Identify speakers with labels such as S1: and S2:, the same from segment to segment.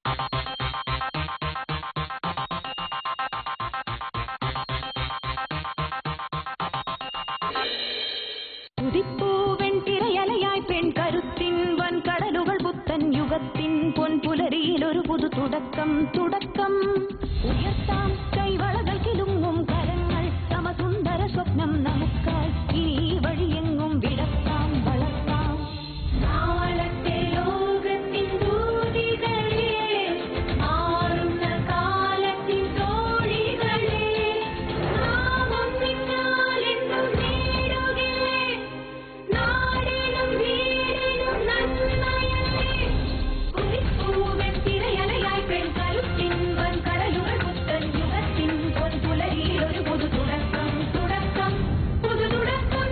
S1: ഉദിപ്പൂവൻ തിരയലയായി പെൺ കരുത്തിൻ വൻകടലുകൾ പുത്തൻ യുഗത്തിൻ പൊൻപുലരിയിൽ ഒരു പുതു തുടക്കം തുടക്കം ഉയർത്താം കൈവളകൾ കിലുങ്ങും കരങ്ങൾ സമസുന്ദര സ്വപ്നം നമുക്കായി ഇനി ഈ വഴിയെങ്ങും വിടത്താം വളർത്താം നാളത്തെ ലോകത്തിൻ ദൂതികളെ മാറുന്ന കാലത്തിൻ തോഴികളെ നാമം നിന്നാലെന്നും നേടുകില്ലേ നാടിനും വീടിനും നന്മയല്ലേ കുതിപ്പൂവൻ തിരയലയായി പെൺകരുത്തിൻ വൻകടലുകൾ പുത്തൻ യുഗത്തിൻ പൊൻപുലരിയിൽ ഒരു പുതു തുടക്കം തുടക്കം പുതു തുടക്കം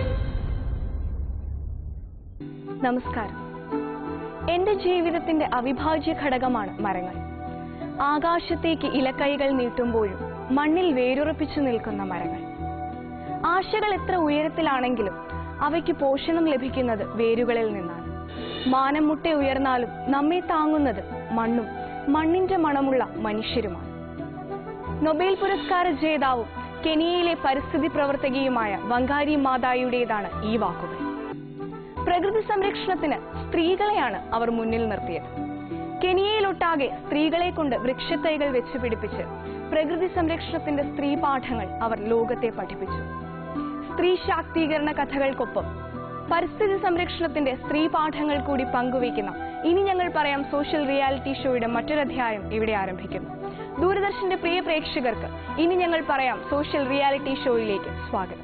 S2: നമസ്കാരം എന്റെ ജീവിതത്തിന്റെ അവിഭാജ്യ ഘടകമാണ് മരങ്ങൾ ആകാശത്തേക്ക് ഇലക്കൈകൾ നീട്ടുമ്പോഴും മണ്ണിൽ വേരുറപ്പിച്ചു നിൽക്കുന്ന മരങ്ങൾ ആശകൾ എത്ര ഉയരത്തിലാണെങ്കിലും അവയ്ക്ക് പോഷണം ലഭിക്കുന്നത് വേരുകളിൽ നിന്നാണ് മാനം മുട്ട ഉയർന്നാലും നമ്മെ താങ്ങുന്നത് മണ്ണും മണ്ണിന്റെ മണമുള്ള മനുഷ്യരുമാണ് നൊബേൽ പുരസ്കാര ജേതാവും കെനിയയിലെ പരിസ്ഥിതി പ്രവർത്തകയുമായ വങ്കാരി മാതായുടേതാണ് ഈ വാക്കുകൾ പ്രകൃതി സംരക്ഷണത്തിന് സ്ത്രീകളെയാണ് അവർ മുന്നിൽ നിർത്തിയത് കെനിയയിലൊട്ടാകെ സ്ത്രീകളെ കൊണ്ട് വൃക്ഷത്തൈകൾ വെച്ച് പിടിപ്പിച്ച് പ്രകൃതി സംരക്ഷണത്തിന്റെ സ്ത്രീ പാഠങ്ങൾ അവർ ലോകത്തെ പഠിപ്പിച്ചു സ്ത്രീ ശാക്തീകരണ കഥകൾക്കൊപ്പം പരിസ്ഥിതി സംരക്ഷണത്തിന്റെ സ്ത്രീ പാഠങ്ങൾ കൂടി പങ്കുവയ്ക്കുന്ന ഇനി ഞങ്ങൾ പറയാം സോഷ്യൽ റിയാലിറ്റി ഷോയുടെ മറ്റൊരധ്യായം ഇവിടെ ആരംഭിക്കുന്നു ദൂരദർശന്റെ പ്രിയ പ്രേക്ഷകർക്ക് ഇനി ഞങ്ങൾ പറയാം സോഷ്യൽ റിയാലിറ്റി ഷോയിലേക്ക് സ്വാഗതം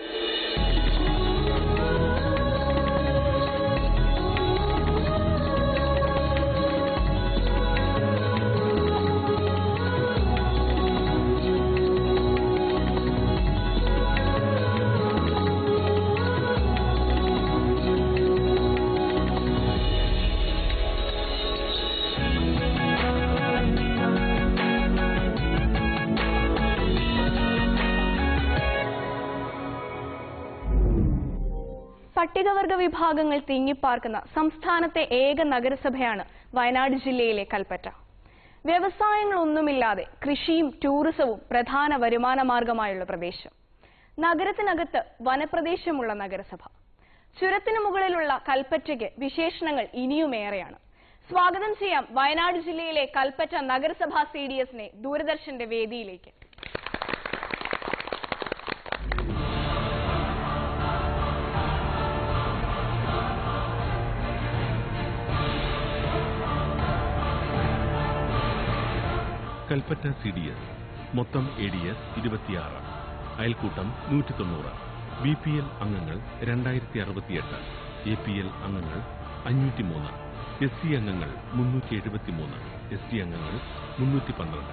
S2: പട്ടികവർഗ വിഭാഗങ്ങൾ തിങ്ങിപ്പാർക്കുന്ന സംസ്ഥാനത്തെ ഏക നഗരസഭയാണ് വയനാട് ജില്ലയിലെ കൽപ്പറ്റ വ്യവസായങ്ങളൊന്നുമില്ലാതെ കൃഷിയും ടൂറിസവും പ്രധാന വരുമാന മാർഗമായുള്ള പ്രദേശം നഗരത്തിനകത്ത് വനപ്രദേശമുള്ള നഗരസഭ ചുരത്തിനു മുകളിലുള്ള കൽപ്പറ്റയ്ക്ക് വിശേഷണങ്ങൾ ഇനിയുമേറെയാണ് സ്വാഗതം ചെയ്യാം വയനാട് ജില്ലയിലെ കൽപ്പറ്റ നഗരസഭാ സി ഡി എസിനെ ദൂരദർശന്റെ വേദിയിലേക്ക്
S3: കൽപ്പറ്റ സി ഡി എസ് മൊത്തം എ ഡി എസ് ഇരുപത്തിയാറ് അയൽക്കൂട്ടം നൂറ്റി തൊണ്ണൂറ് ബി പി എൽ അംഗങ്ങൾ രണ്ടായിരത്തി അറുപത്തിയെട്ട് എ പി എൽ അംഗങ്ങൾ അഞ്ഞൂറ്റി മൂന്ന് എസ് സി അംഗങ്ങൾ മുന്നൂറ്റി എഴുപത്തിമൂന്ന് എസ് ടി അംഗങ്ങൾ മുന്നൂറ്റി പന്ത്രണ്ട്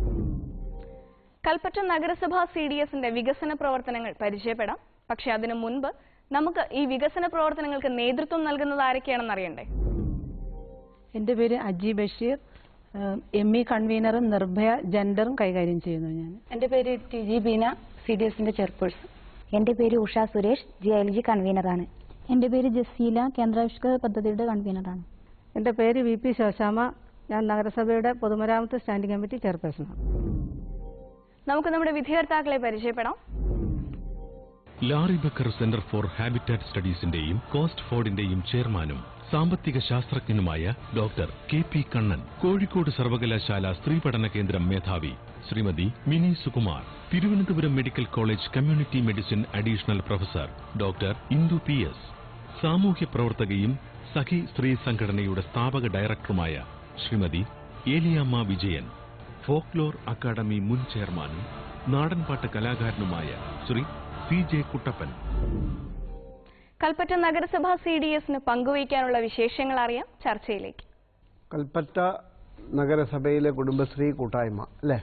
S2: കൽപ്പറ്റ നഗരസഭ സി ഡി എസിന്റെ വികസന പ്രവർത്തനങ്ങൾ പരിചയപ്പെടാം പക്ഷെ അതിനു മുൻപ് നമുക്ക് ഈ വികസന പ്രവർത്തനങ്ങൾക്ക് നേതൃത്വം നൽകുന്നത് ആരൊക്കെയാണെന്ന് അറിയണ്ടേ
S4: എൻ്റെ പേര് അജി ബഷീർ എം ഇ കൺവീനറും നിർഭയ ജെൻഡറും കൈകാര്യം ചെയ്യുന്നു ഞാൻ
S5: എന്റെ പേര് T G Beena C D എസിന്റെ ചെയർപേഴ്സൺ
S6: എന്റെ പേര് Usha Suresh G L G കൺവീനറാണ്
S7: എൻ്റെ പേര് ജസീല കേന്ദ്രാവിഷ്കൃത പദ്ധതിയുടെ കൺവീനറാണ്
S4: എൻ്റെ പേര് വി പി ശോശാമ ഞാൻ നഗരസഭയുടെ പൊതുമരാമത്ത് സ്റ്റാൻഡിംഗ് കമ്മിറ്റി ചെയർപേഴ്സണാണ്
S2: നമുക്ക് നമ്മുടെ വിദ്യാർത്ഥാക്കളെ പരിചയപ്പെടാം
S3: Laurie Baker centre for habitat സ്റ്റഡീസിന്റെയും കോസ്റ്റ് ഫോർഡിന്റെയും ചെയർമാനും സാമ്പത്തിക ശാസ്ത്രജ്ഞനുമായ doctor K P Kannan Kozhikode സർവകലാശാല സ്ത്രീ പഠന കേന്ദ്രം മേധാവി Shrimati Mini Sukumar Thiruvananthapuram medical college community medicine additional professor doctor Indu P S സാമൂഹ്യ പ്രവർത്തകയും സഖി സ്ത്രീ സംഘടനയുടെ സ്ഥാപക ഡയറക്ടറുമായ ശ്രീമതി ഏലിയാമ്മ വിജയൻ ഫോക്ലോർ അക്കാദമി മുൻ ചെയർമാനും നാടൻപാട്ട് കലാകാരനുമായ ശ്രീ സി ജെ കുട്ടപ്പൻ
S2: കൽപ്പറ്റ നഗരസഭ സി ഡി എസിന് പങ്കുവയ്ക്കാനുള്ള വിശേഷങ്ങൾ അറിയാം ചർച്ചയിലേക്ക്
S8: കൽപ്പറ്റ നഗരസഭയിലെ കുടുംബശ്രീ കൂട്ടായ്മ അല്ലേ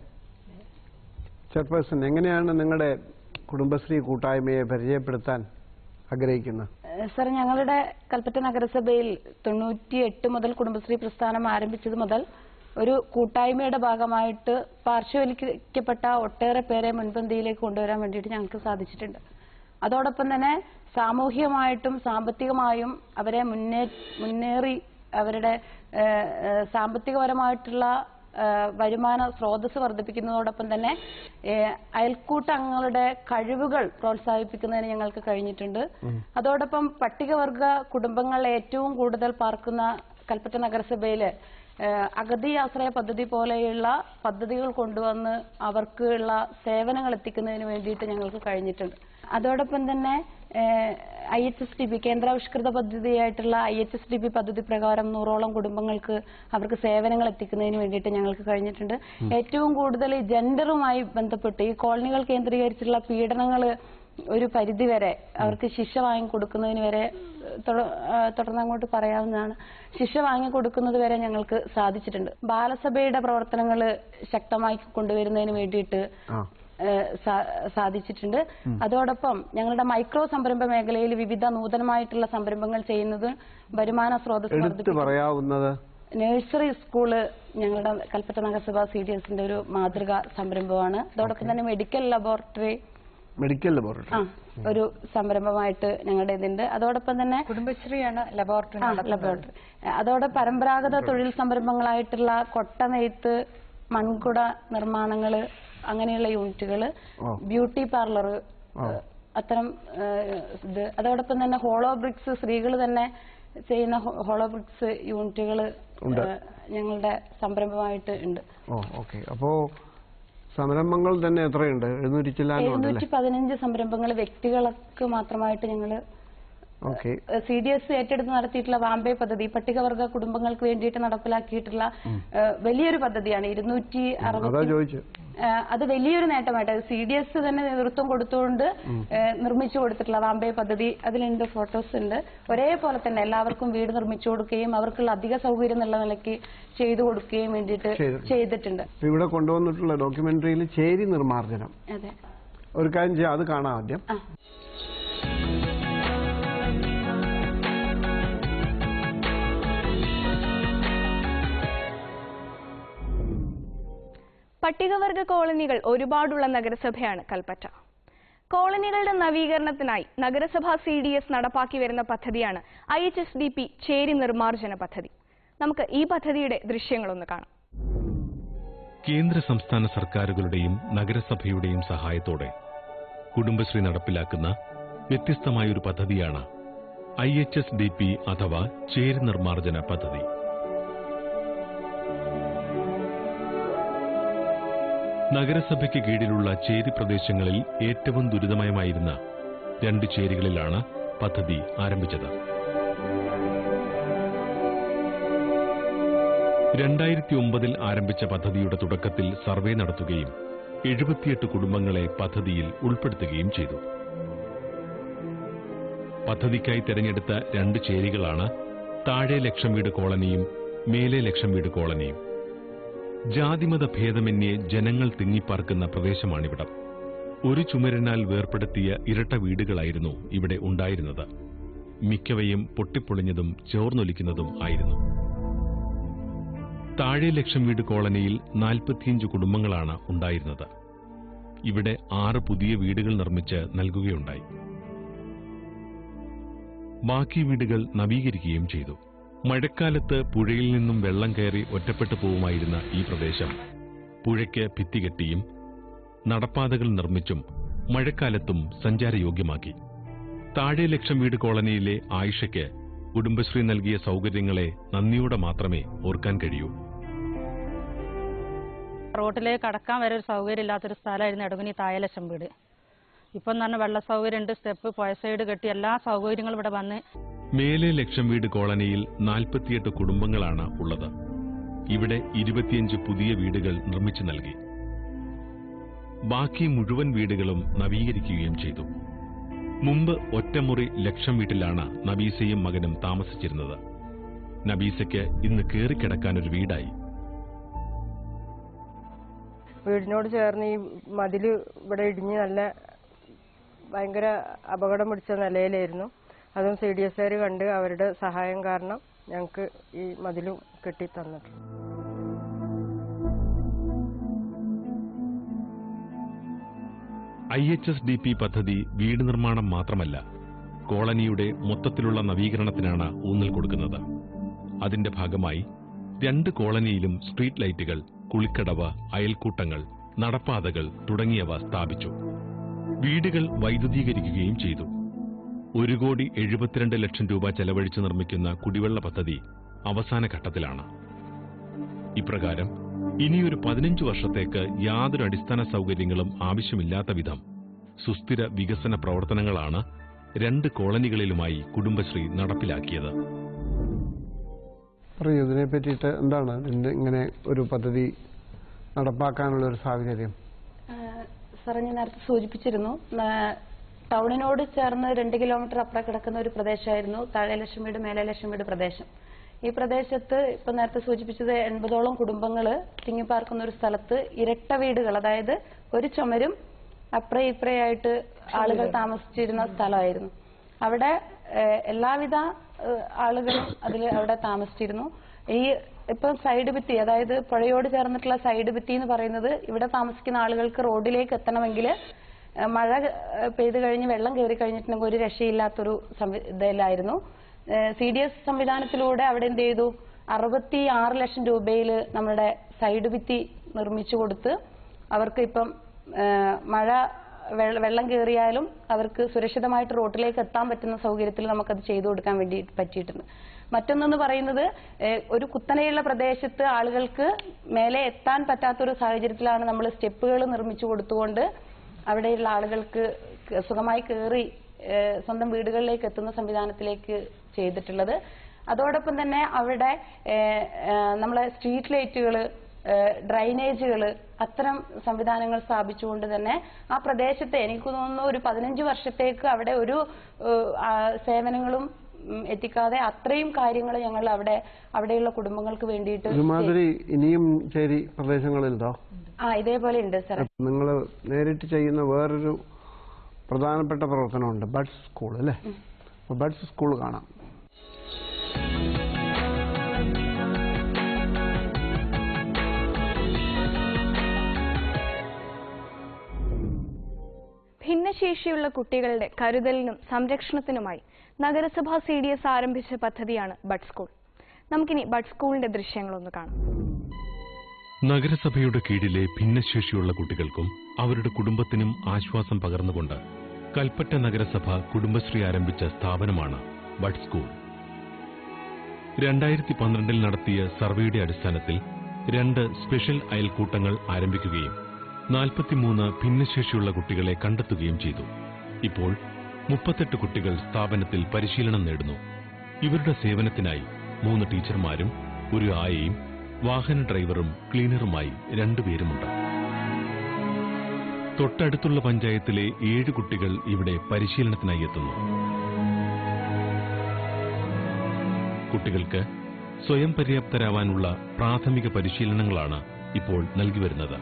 S8: ചെയർപേഴ്സൺ എങ്ങനെയാണ് നിങ്ങളുടെ കുടുംബശ്രീ കൂട്ടായ്മയെ പരിചയപ്പെടുത്താൻ ആഗ്രഹിക്കുന്നത്
S5: സർ ഞങ്ങളുടെ കൽപ്പറ്റ നഗരസഭയിൽ തൊണ്ണൂറ്റി എട്ട് മുതൽ കുടുംബശ്രീ പ്രസ്ഥാനം ആരംഭിച്ചത് മുതൽ ഒരു കൂട്ടായ്മയുടെ ഭാഗമായിട്ട് പാർശ്വവൽക്കരിക്കപ്പെട്ട ഒട്ടേറെ പേരെ മുൻപന്തിയിലേക്ക് കൊണ്ടുവരാൻ വേണ്ടിയിട്ട് ഞങ്ങൾക്ക് സാധിച്ചിട്ടുണ്ട് അതോടൊപ്പം തന്നെ സാമൂഹികമായിട്ടും സാമ്പത്തികമായും അവരെ മുന്നേ മുന്നേറി അവരുടെ ഏഹ്, ഏഹ്, സാമ്പത്തികപരമായിട്ടുള്ള ഏഹ്, വരുമാന സ്രോതസ് വർദ്ധിപ്പിക്കുന്നതോടൊപ്പം തന്നെ ഏഹ്, അയൽക്കൂട്ട അംഗങ്ങളുടെ കഴിവുകൾ പ്രോത്സാഹിപ്പിക്കുന്നതിന് ഞങ്ങൾക്ക് കഴിഞ്ഞിട്ടുണ്ട് അതോടൊപ്പം പട്ടികവർഗ കുടുംബങ്ങൾ ഏറ്റവും കൂടുതൽ പാർക്കുന്ന കൽപ്പറ്റ നഗരസഭയില് ഏഹ്, അഗതി ആശ്രയ പദ്ധതി പോലെയുള്ള പദ്ധതികൾ കൊണ്ടുവന്ന് അവർക്കുള്ള സേവനങ്ങൾ എത്തിക്കുന്നതിന് വേണ്ടിയിട്ട് ഞങ്ങൾക്ക് കഴിഞ്ഞിട്ടുണ്ട് അതോടൊപ്പം തന്നെ I H S D P കേന്ദ്രാവിഷ്കൃത പദ്ധതിയായിട്ടുള്ള I H S D P പദ്ധതി പ്രകാരം നൂറോളം കുടുംബങ്ങൾക്ക് അവർക്ക് സേവനങ്ങൾ എത്തിക്കുന്നതിന് വേണ്ടിയിട്ട് ഞങ്ങൾക്ക് കഴിഞ്ഞിട്ടുണ്ട് ഏറ്റവും കൂടുതൽ ജെൻഡറുമായി ബന്ധപ്പെട്ട് ഈ കോളനികൾ കേന്ദ്രീകരിച്ചുള്ള പീഡനങ്ങൾ ഒരു പരിധിവരെ അവർക്ക് ശിക്ഷ വാങ്ങിക്കൊടുക്കുന്നതിന് വരെ തുട- ആ, തുടർന്ന് അങ്ങോട്ട് പറയാവുന്നതാണ് ശിക്ഷ വാങ്ങിക്കൊടുക്കുന്നത് വരെ ഞങ്ങൾക്ക് സാധിച്ചിട്ടുണ്ട് ബാലസഭയുടെ പ്രവർത്തനങ്ങൾ ശക്തമായി കൊണ്ടുവരുന്നതിന് വേണ്ടിയിട്ട്
S8: ആ
S5: ഏഹ് സാ- സാധിച്ചിട്ടുണ്ട് അതോടൊപ്പം ഞങ്ങളുടെ മൈക്രോ സംരംഭ മേഖലയിൽ വിവിധ നൂതനമായിട്ടുള്ള സംരംഭങ്ങൾ ചെയ്യുന്നത് വരുമാന സ്രോതസ്
S8: എടുത്തു
S5: വർദ്ധിപ്പിക്കും
S8: പറയാവുന്നത്
S5: നഴ്സറി സ്കൂള് ഞങ്ങളുടെ കൽപ്പറ്റ നഗരസഭ സി ഡി എസിന്റെ ഒരു മാതൃക സംരംഭമാണ് അതോടൊപ്പം തന്നെ മെഡിക്കൽ ലബോറട്ടറി
S8: മെഡിക്കൽ
S5: ആ
S8: ലബോറട്ടറി
S5: ഒരു സംരംഭമായിട്ട് ഞങ്ങളുടെ ഇതുണ്ട് അതോടൊപ്പം തന്നെ
S9: കുടുംബശ്രീയാണ് ലബോറട്ടറി
S5: ആ, ലബോറട്ടറി അതോടെ പരമ്പരാഗത തൊഴിൽ സംരംഭങ്ങളായിട്ടുള്ള കൊട്ട നെയ്ത്ത് മൺകുട നിർമ്മാണങ്ങള് അങ്ങനെയുള്ള യൂണിറ്റുകൾ
S8: ഓ.
S5: ബ്യൂട്ടി പാർലർ
S8: ഓ.
S5: അത്തരം ഏഹ്, ഇത് അതോടൊപ്പം തന്നെ ഹോളോ ബ്രിക്സ് സ്ത്രീകൾ തന്നെ ചെയ്യുന്ന ഹോ- ഹോളോ ബ്രിക്സ് യൂണിറ്റുകൾ
S8: ഉണ്ട്.
S5: ഞങ്ങളുടെ സംരംഭമായിട്ട് ഉണ്ട്
S8: ഓ ഓക്കെ അപ്പോ സംരംഭങ്ങൾ തന്നെ എത്രയുണ്ട് എഴുന്നൂറ്റി ചില്ലാനുണ്ട് അല്ലേ
S5: എഴുന്നൂറ്റി പതിനഞ്ച് സംരംഭങ്ങൾ വ്യക്തികൾക്ക് മാത്രമായിട്ട് ഞങ്ങൾ
S8: ഓക്കെ
S5: സി ഡി എസ് ഏറ്റെടുത്ത് നടത്തിയിട്ടുള്ള വാമ്പേ പദ്ധതി പട്ടികവർഗ കുടുംബങ്ങൾക്ക് വേണ്ടിയിട്ട് നടപ്പിലാക്കിയിട്ടുള്ള ഏഹ്, വലിയൊരു പദ്ധതിയാണ് ഇരുന്നൂറ്റി
S8: അതാ
S5: അറുപത്തി
S8: ചോദിച്ചു
S5: ഏഹ്, അത് വലിയൊരു നേട്ടമായിട്ട് സി ഡി എസ് തന്നെ നേതൃത്വം കൊടുത്തുകൊണ്ട് ഏഹ്, നിർമ്മിച്ചു കൊടുത്തിട്ടുള്ള വാമ്പേ പദ്ധതി അതിലുണ്ട് ഫോട്ടോസ് ഉണ്ട് ഒരേപോലെ തന്നെ എല്ലാവർക്കും വീട് നിർമ്മിച്ചു കൊടുക്കുകയും അവർക്കുള്ള അധിക സൗകര്യം എന്നുള്ള നിലയ്ക്ക് ചെയ്തു കൊടുക്കുകയും വേണ്ടിയിട്ട്
S8: ചെയ്തിട്ടുണ്ട്.
S5: ചെയ്തിട്ടുണ്ട്
S8: ഇപ്പൊ ഇവിടെ കൊണ്ടുവന്നിട്ടുള്ള ഡോക്യുമെന്ററിയിൽ ചേരി നിർമ്മാർജ്ജനം
S5: അതെ
S8: ഒരു കാര്യം ചെയ്യാം അത് കാണാം ആദ്യം
S5: ആ
S2: പട്ടികവർഗ കോളനികൾ ഒരുപാടുള്ള നഗരസഭയാണ് കൽപ്പറ്റ കോളനികളുടെ നവീകരണത്തിനായി നഗരസഭ സി ഡി എസ് നടപ്പാക്കി വരുന്ന പദ്ധതിയാണ് I H S D P ചേരി നിർമ്മാർജ്ജന പദ്ധതി നമുക്ക് ഈ പദ്ധതിയുടെ ദൃശ്യങ്ങളൊന്ന് കാണാം
S3: കേന്ദ്ര സംസ്ഥാന സർക്കാരുകളുടെയും നഗരസഭയുടെയും സഹായത്തോടെ കുടുംബശ്രീ നടപ്പിലാക്കുന്ന വ്യത്യസ്തമായൊരു പദ്ധതിയാണ് I H S D P അഥവാ ചേരി നിർമ്മാർജ്ജന പദ്ധതി നഗരസഭയ്ക്ക് കീഴിലുള്ള ചേരി പ്രദേശങ്ങളിൽ ഏറ്റവും ദുരിതമയമായിരുന്ന രണ്ട് ചേരികളിലാണ് പദ്ധതി ആരംഭിച്ചത് രണ്ടായിരത്തി ഒമ്പതിൽ ആരംഭിച്ച പദ്ധതിയുടെ തുടക്കത്തിൽ സർവേ നടത്തുകയും എഴുപത്തിയെട്ട് കുടുംബങ്ങളെ പദ്ധതിയിൽ ഉൾപ്പെടുത്തുകയും ചെയ്തു പദ്ധതിക്കായി തെരഞ്ഞെടുത്ത രണ്ട് ചേരികളാണ് താഴെ ലക്ഷം വീട് കോളനിയും മേലെ ലക്ഷം വീട് കോളനിയും ജാതിമത ഭേദമന്യേ ജനങ്ങൾ തിങ്ങിപ്പാർക്കുന്ന പ്രദേശമാണിവിടം ഒരു ചുമരിനാൽ വേർപ്പെടുത്തിയ ഇരട്ട വീടുകളായിരുന്നു ഇവിടെ ഉണ്ടായിരുന്നത് മിക്കവയും പൊട്ടിപ്പൊളിഞ്ഞതും ചോർന്നൊലിക്കുന്നതും ആയിരുന്നു താഴെ ലക്ഷം വീട് കോളനിയിൽ നാൽപ്പത്തിയഞ്ച് കുടുംബങ്ങളാണ് ഉണ്ടായിരുന്നത് ഇവിടെ ആറ് പുതിയ വീടുകൾ നിർമ്മിച്ച് നൽകുകയുണ്ടായി ബാക്കി വീടുകൾ നവീകരിക്കുകയും ചെയ്തു മഴക്കാലത്ത് പുഴയിൽ നിന്നും വെള്ളം കയറി ഒറ്റപ്പെട്ടു പോവുമായിരുന്ന ഈ പ്രദേശം പുഴയ്ക്ക് ഭിത്തികെട്ടിയും നടപ്പാതകൾ നിർമ്മിച്ചും മഴക്കാലത്തും സഞ്ചാരയോഗ്യമാക്കി താഴെ ലക്ഷം വീട് കോളനിയിലെ ആയിഷയ്ക്ക് കുടുംബശ്രീ നൽകിയ സൗകര്യങ്ങളെ നന്ദിയോടെ മാത്രമേ ഓർക്കാൻ കഴിയൂ
S9: റോട്ടിലേക്ക് കടക്കാൻ വരെ ഒരു സൗകര്യം ഇല്ലാത്തൊരു സ്ഥലമായിരുന്നു എടകുനി തായലക്ഷം വീട് ഇപ്പം എന്ന് പറഞ്ഞാൽ വെള്ള സൗകര്യം ഉണ്ട് സ്റ്റെപ്പ് പുഴ സൈഡ് കെട്ടി എല്ലാ സൗകര്യങ്ങളും ഇവിടെ വന്ന്
S3: മേലെ ലക്ഷം വീട് കോളനിയിൽ നാൽപ്പത്തിയെട്ട് കുടുംബങ്ങളാണ് ഉള്ളത് ഇവിടെ ഇരുപത്തിയഞ്ച് പുതിയ വീടുകൾ നിർമ്മിച്ചു നൽകി ബാക്കി മുഴുവൻ വീടുകളും നവീകരിക്കുകയും ചെയ്തു മുമ്പ് ഒറ്റമുറി ലക്ഷം വീട്ടിലാണ് നബീസയും മകനും താമസിച്ചിരുന്നത് നബീസയ്ക്ക് ഇന്ന് കയറിക്കിടക്കാൻ ഒരു വീടായി
S10: വീടിനോട് ചേർന്ന് ഈ മതില് ഇവിടെ ഇടിഞ്ഞ് നല്ല ഭയങ്കര അപകടം പിടിച്ച നിലയിലായിരുന്നു അതും സി ഡി എസ് കണ്ട് അവരുടെ സഹായം കാരണം ഞങ്ങൾക്ക് ഈ മതിലും കെട്ടി തന്നിട്ടുണ്ട്
S3: I H S D P പദ്ധതി വീട് നിർമ്മാണം മാത്രമല്ല കോളനിയുടെ മൊത്തത്തിലുള്ള നവീകരണത്തിനാണ് ഊന്നൽ കൊടുക്കുന്നത് അതിന്റെ ഭാഗമായി രണ്ട് കോളനിയിലും സ്ട്രീറ്റ് ലൈറ്റുകൾ കുളിക്കടവ് അയൽക്കൂട്ടങ്ങൾ നടപ്പാതകൾ തുടങ്ങിയവ സ്ഥാപിച്ചു വീടുകൾ വൈദ്യുതീകരിക്കുകയും ചെയ്തു ഒരു കോടി എഴുപത്തിരണ്ട് ലക്ഷം രൂപ ചെലവഴിച്ച് നിർമ്മിക്കുന്ന കുടിവെള്ള പദ്ധതി അവസാന ഘട്ടത്തിലാണ് ഇപ്രകാരം ഇനിയൊരു പതിനഞ്ച് വർഷത്തേക്ക് യാതൊരു അടിസ്ഥാന സൗകര്യങ്ങളും ആവശ്യമില്ലാത്ത വിധം സുസ്ഥിര വികസന പ്രവർത്തനങ്ങളാണ് രണ്ട് കോളനികളിലുമായി കുടുംബശ്രീ നടപ്പിലാക്കിയത്
S8: പറയൂ ഇതിനെ പറ്റിയിട്ട് എന്താണ് ഇതിന്റെ ഇങ്ങനെ ഒരു പദ്ധതി നടപ്പാക്കാനുള്ള ഒരു സാഹചര്യം
S5: സാറേ ഞാൻ നേരത്തെ സൂചിപ്പിച്ചിരുന്നു ന- ടൗണിനോട് ചേർന്ന് രണ്ട് കിലോമീറ്റർ അപ്പുറം കിടക്കുന്ന ഒരു പ്രദേശമായിരുന്നു താഴെ ലക്ഷം വീട് മേലെ ലക്ഷം വീട് പ്രദേശം ഈ പ്രദേശത്ത് ഇപ്പൊ നേരത്തെ സൂചിപ്പിച്ചത് എൺപതോളം കുടുംബങ്ങൾ തിങ്ങിപ്പാർക്കുന്ന ഒരു സ്ഥലത്ത് ഇരട്ട വീടുകൾ അതായത് ഒരു ചുമരും അപ്പുറേ ഇപ്പുറയായിട്ട് ആളുകൾ താമസിച്ചിരുന്ന സ്ഥലമായിരുന്നു അവിടെ ഏഹ്, എല്ലാവിധ ഏഹ്, ആളുകളും അതിൽ അവിടെ താമസിച്ചിരുന്നു ഈ ഇപ്പം സൈഡ് ഭിത്തി അതായത് പുഴയോട് ചേർന്നിട്ടുള്ള സൈഡ് ഭിത്തി എന്ന് പറയുന്നത് ഇവിടെ താമസിക്കുന്ന ആളുകൾക്ക് റോഡിലേക്ക് എത്തണമെങ്കിൽ ഏഹ്, മഴ ഏഹ്, പെയ്ത് കഴിഞ്ഞ് വെള്ളം കയറി കഴിഞ്ഞിട്ടുണ്ടെങ്കിൽ ഒരു രക്ഷയില്ലാത്തൊരു സംവി- ഇതിലായിരുന്നു സി ഡി എസ് സംവിധാനത്തിലൂടെ അവിടെ എന്ത് ചെയ്തു അറുപത്തി ആറ് ലക്ഷം രൂപയിൽ നമ്മുടെ സൈഡ് ഭിത്തി നിർമ്മിച്ചു കൊടുത്ത് അവർക്ക് ഇപ്പം ഏഹ്, മഴ വെള്ള- വെള്ളം കയറിയാലും അവർക്ക് സുരക്ഷിതമായിട്ട് റോട്ടിലേക്ക് എത്താൻ പറ്റുന്ന സൗകര്യത്തിൽ നമുക്കത് ചെയ്തു കൊടുക്കാൻ വേണ്ടി പറ്റിയിട്ടുണ്ട് മറ്റൊന്നെന്ന് പറയുന്നത് ഏഹ്, ഒരു കുത്തനെയുള്ള പ്രദേശത്ത് ആളുകൾക്ക് മേലെ എത്താൻ പറ്റാത്തൊരു സാഹചര്യത്തിലാണ് നമ്മൾ സ്റ്റെപ്പുകൾ നിർമ്മിച്ചു കൊടുത്തുകൊണ്ട് അവിടെയുള്ള ആളുകൾക്ക് ക- സുഖമായി കയറി ഏഹ്, സ്വന്തം വീടുകളിലേക്ക് എത്തുന്ന സംവിധാനത്തിലേക്ക് ചെയ്തിട്ടുള്ളത് അതോടൊപ്പം തന്നെ അവിടെ ഏഹ്, ഏഹ്, നമ്മളെ സ്ട്രീറ്റ് ലൈറ്റുകൾ ഡ്രൈനേജുകൾ അത്തരം സംവിധാനങ്ങൾ സ്ഥാപിച്ചുകൊണ്ട് തന്നെ ആ പ്രദേശത്തെ എനിക്ക് തോന്നുന്നു ഒരു പതിനഞ്ച് വർഷത്തേക്ക് അവിടെ ഒരു ഏഹ്, ആ, സേവനങ്ങളും ഉം, എത്തിക്കാതെ അത്രയും കാര്യങ്ങൾ ഞങ്ങൾ അവിടെ അവിടെയുള്ള കുടുംബങ്ങൾക്ക് വേണ്ടിയിട്ട്
S8: ഒരുമാതിരി ഇനിയും ചേരി പ്രദേശങ്ങളിലുണ്ടോ
S5: ആ ഇതേപോലെ ഉണ്ട് സാർ
S8: നിങ്ങൾ നേരിട്ട് ചെയ്യുന്ന വേറൊരു പ്രധാനപ്പെട്ട പ്രവർത്തനമുണ്ട് ബഡ്സ് സ്കൂൾ അല്ലേ അപ്പൊ ബഡ്സ് സ്കൂൾ കാണാം
S2: ഭിന്നശേഷിയുള്ള കുട്ടികളുടെ കരുതലിനും സംരക്ഷണത്തിനുമായി നഗരസഭ സി ഡി എസ് ആരംഭിച്ച പദ്ധതിയാണ് ബഡ് സ്കൂൾ നമുക്കിനി ബഡ് സ്കൂളിന്റെ ദൃശ്യങ്ങളൊന്ന് കാണാം
S3: നഗരസഭയുടെ കീഴിലെ ഭിന്നശേഷിയുള്ള കുട്ടികൾക്കും അവരുടെ കുടുംബത്തിനും ആശ്വാസം പകർന്നുകൊണ്ട് കൽപ്പറ്റ നഗരസഭ കുടുംബശ്രീ ആരംഭിച്ച സ്ഥാപനമാണ് ബഡ് സ്കൂൾ രണ്ടായിരത്തി പന്ത്രണ്ടിൽ നടത്തിയ സർവേയുടെ അടിസ്ഥാനത്തിൽ രണ്ട് സ്പെഷ്യൽ അയൽക്കൂട്ടങ്ങൾ ആരംഭിക്കുകയും നാൽപ്പത്തിമൂന്ന് ഭിന്നശേഷിയുള്ള കുട്ടികളെ കണ്ടെത്തുകയും ചെയ്തു ഇപ്പോൾ മുപ്പത്തെട്ട് കുട്ടികൾ സ്ഥാപനത്തിൽ പരിശീലനം നേടുന്നു ഇവരുടെ സേവനത്തിനായി മൂന്ന് ടീച്ചർമാരും ഒരു ആയയും വാഹന ഡ്രൈവറും ക്ലീനറുമായി രണ്ടുപേരുമുണ്ട് തൊട്ടടുത്തുള്ള പഞ്ചായത്തിലെ ഏഴ് കുട്ടികൾ ഇവിടെ പരിശീലനത്തിനായി എത്തുന്നു കുട്ടികൾക്ക് സ്വയം പര്യാപ്തരാവാനുള്ള പ്രാഥമിക പരിശീലനങ്ങളാണ് ഇപ്പോൾ നൽകി വരുന്നത്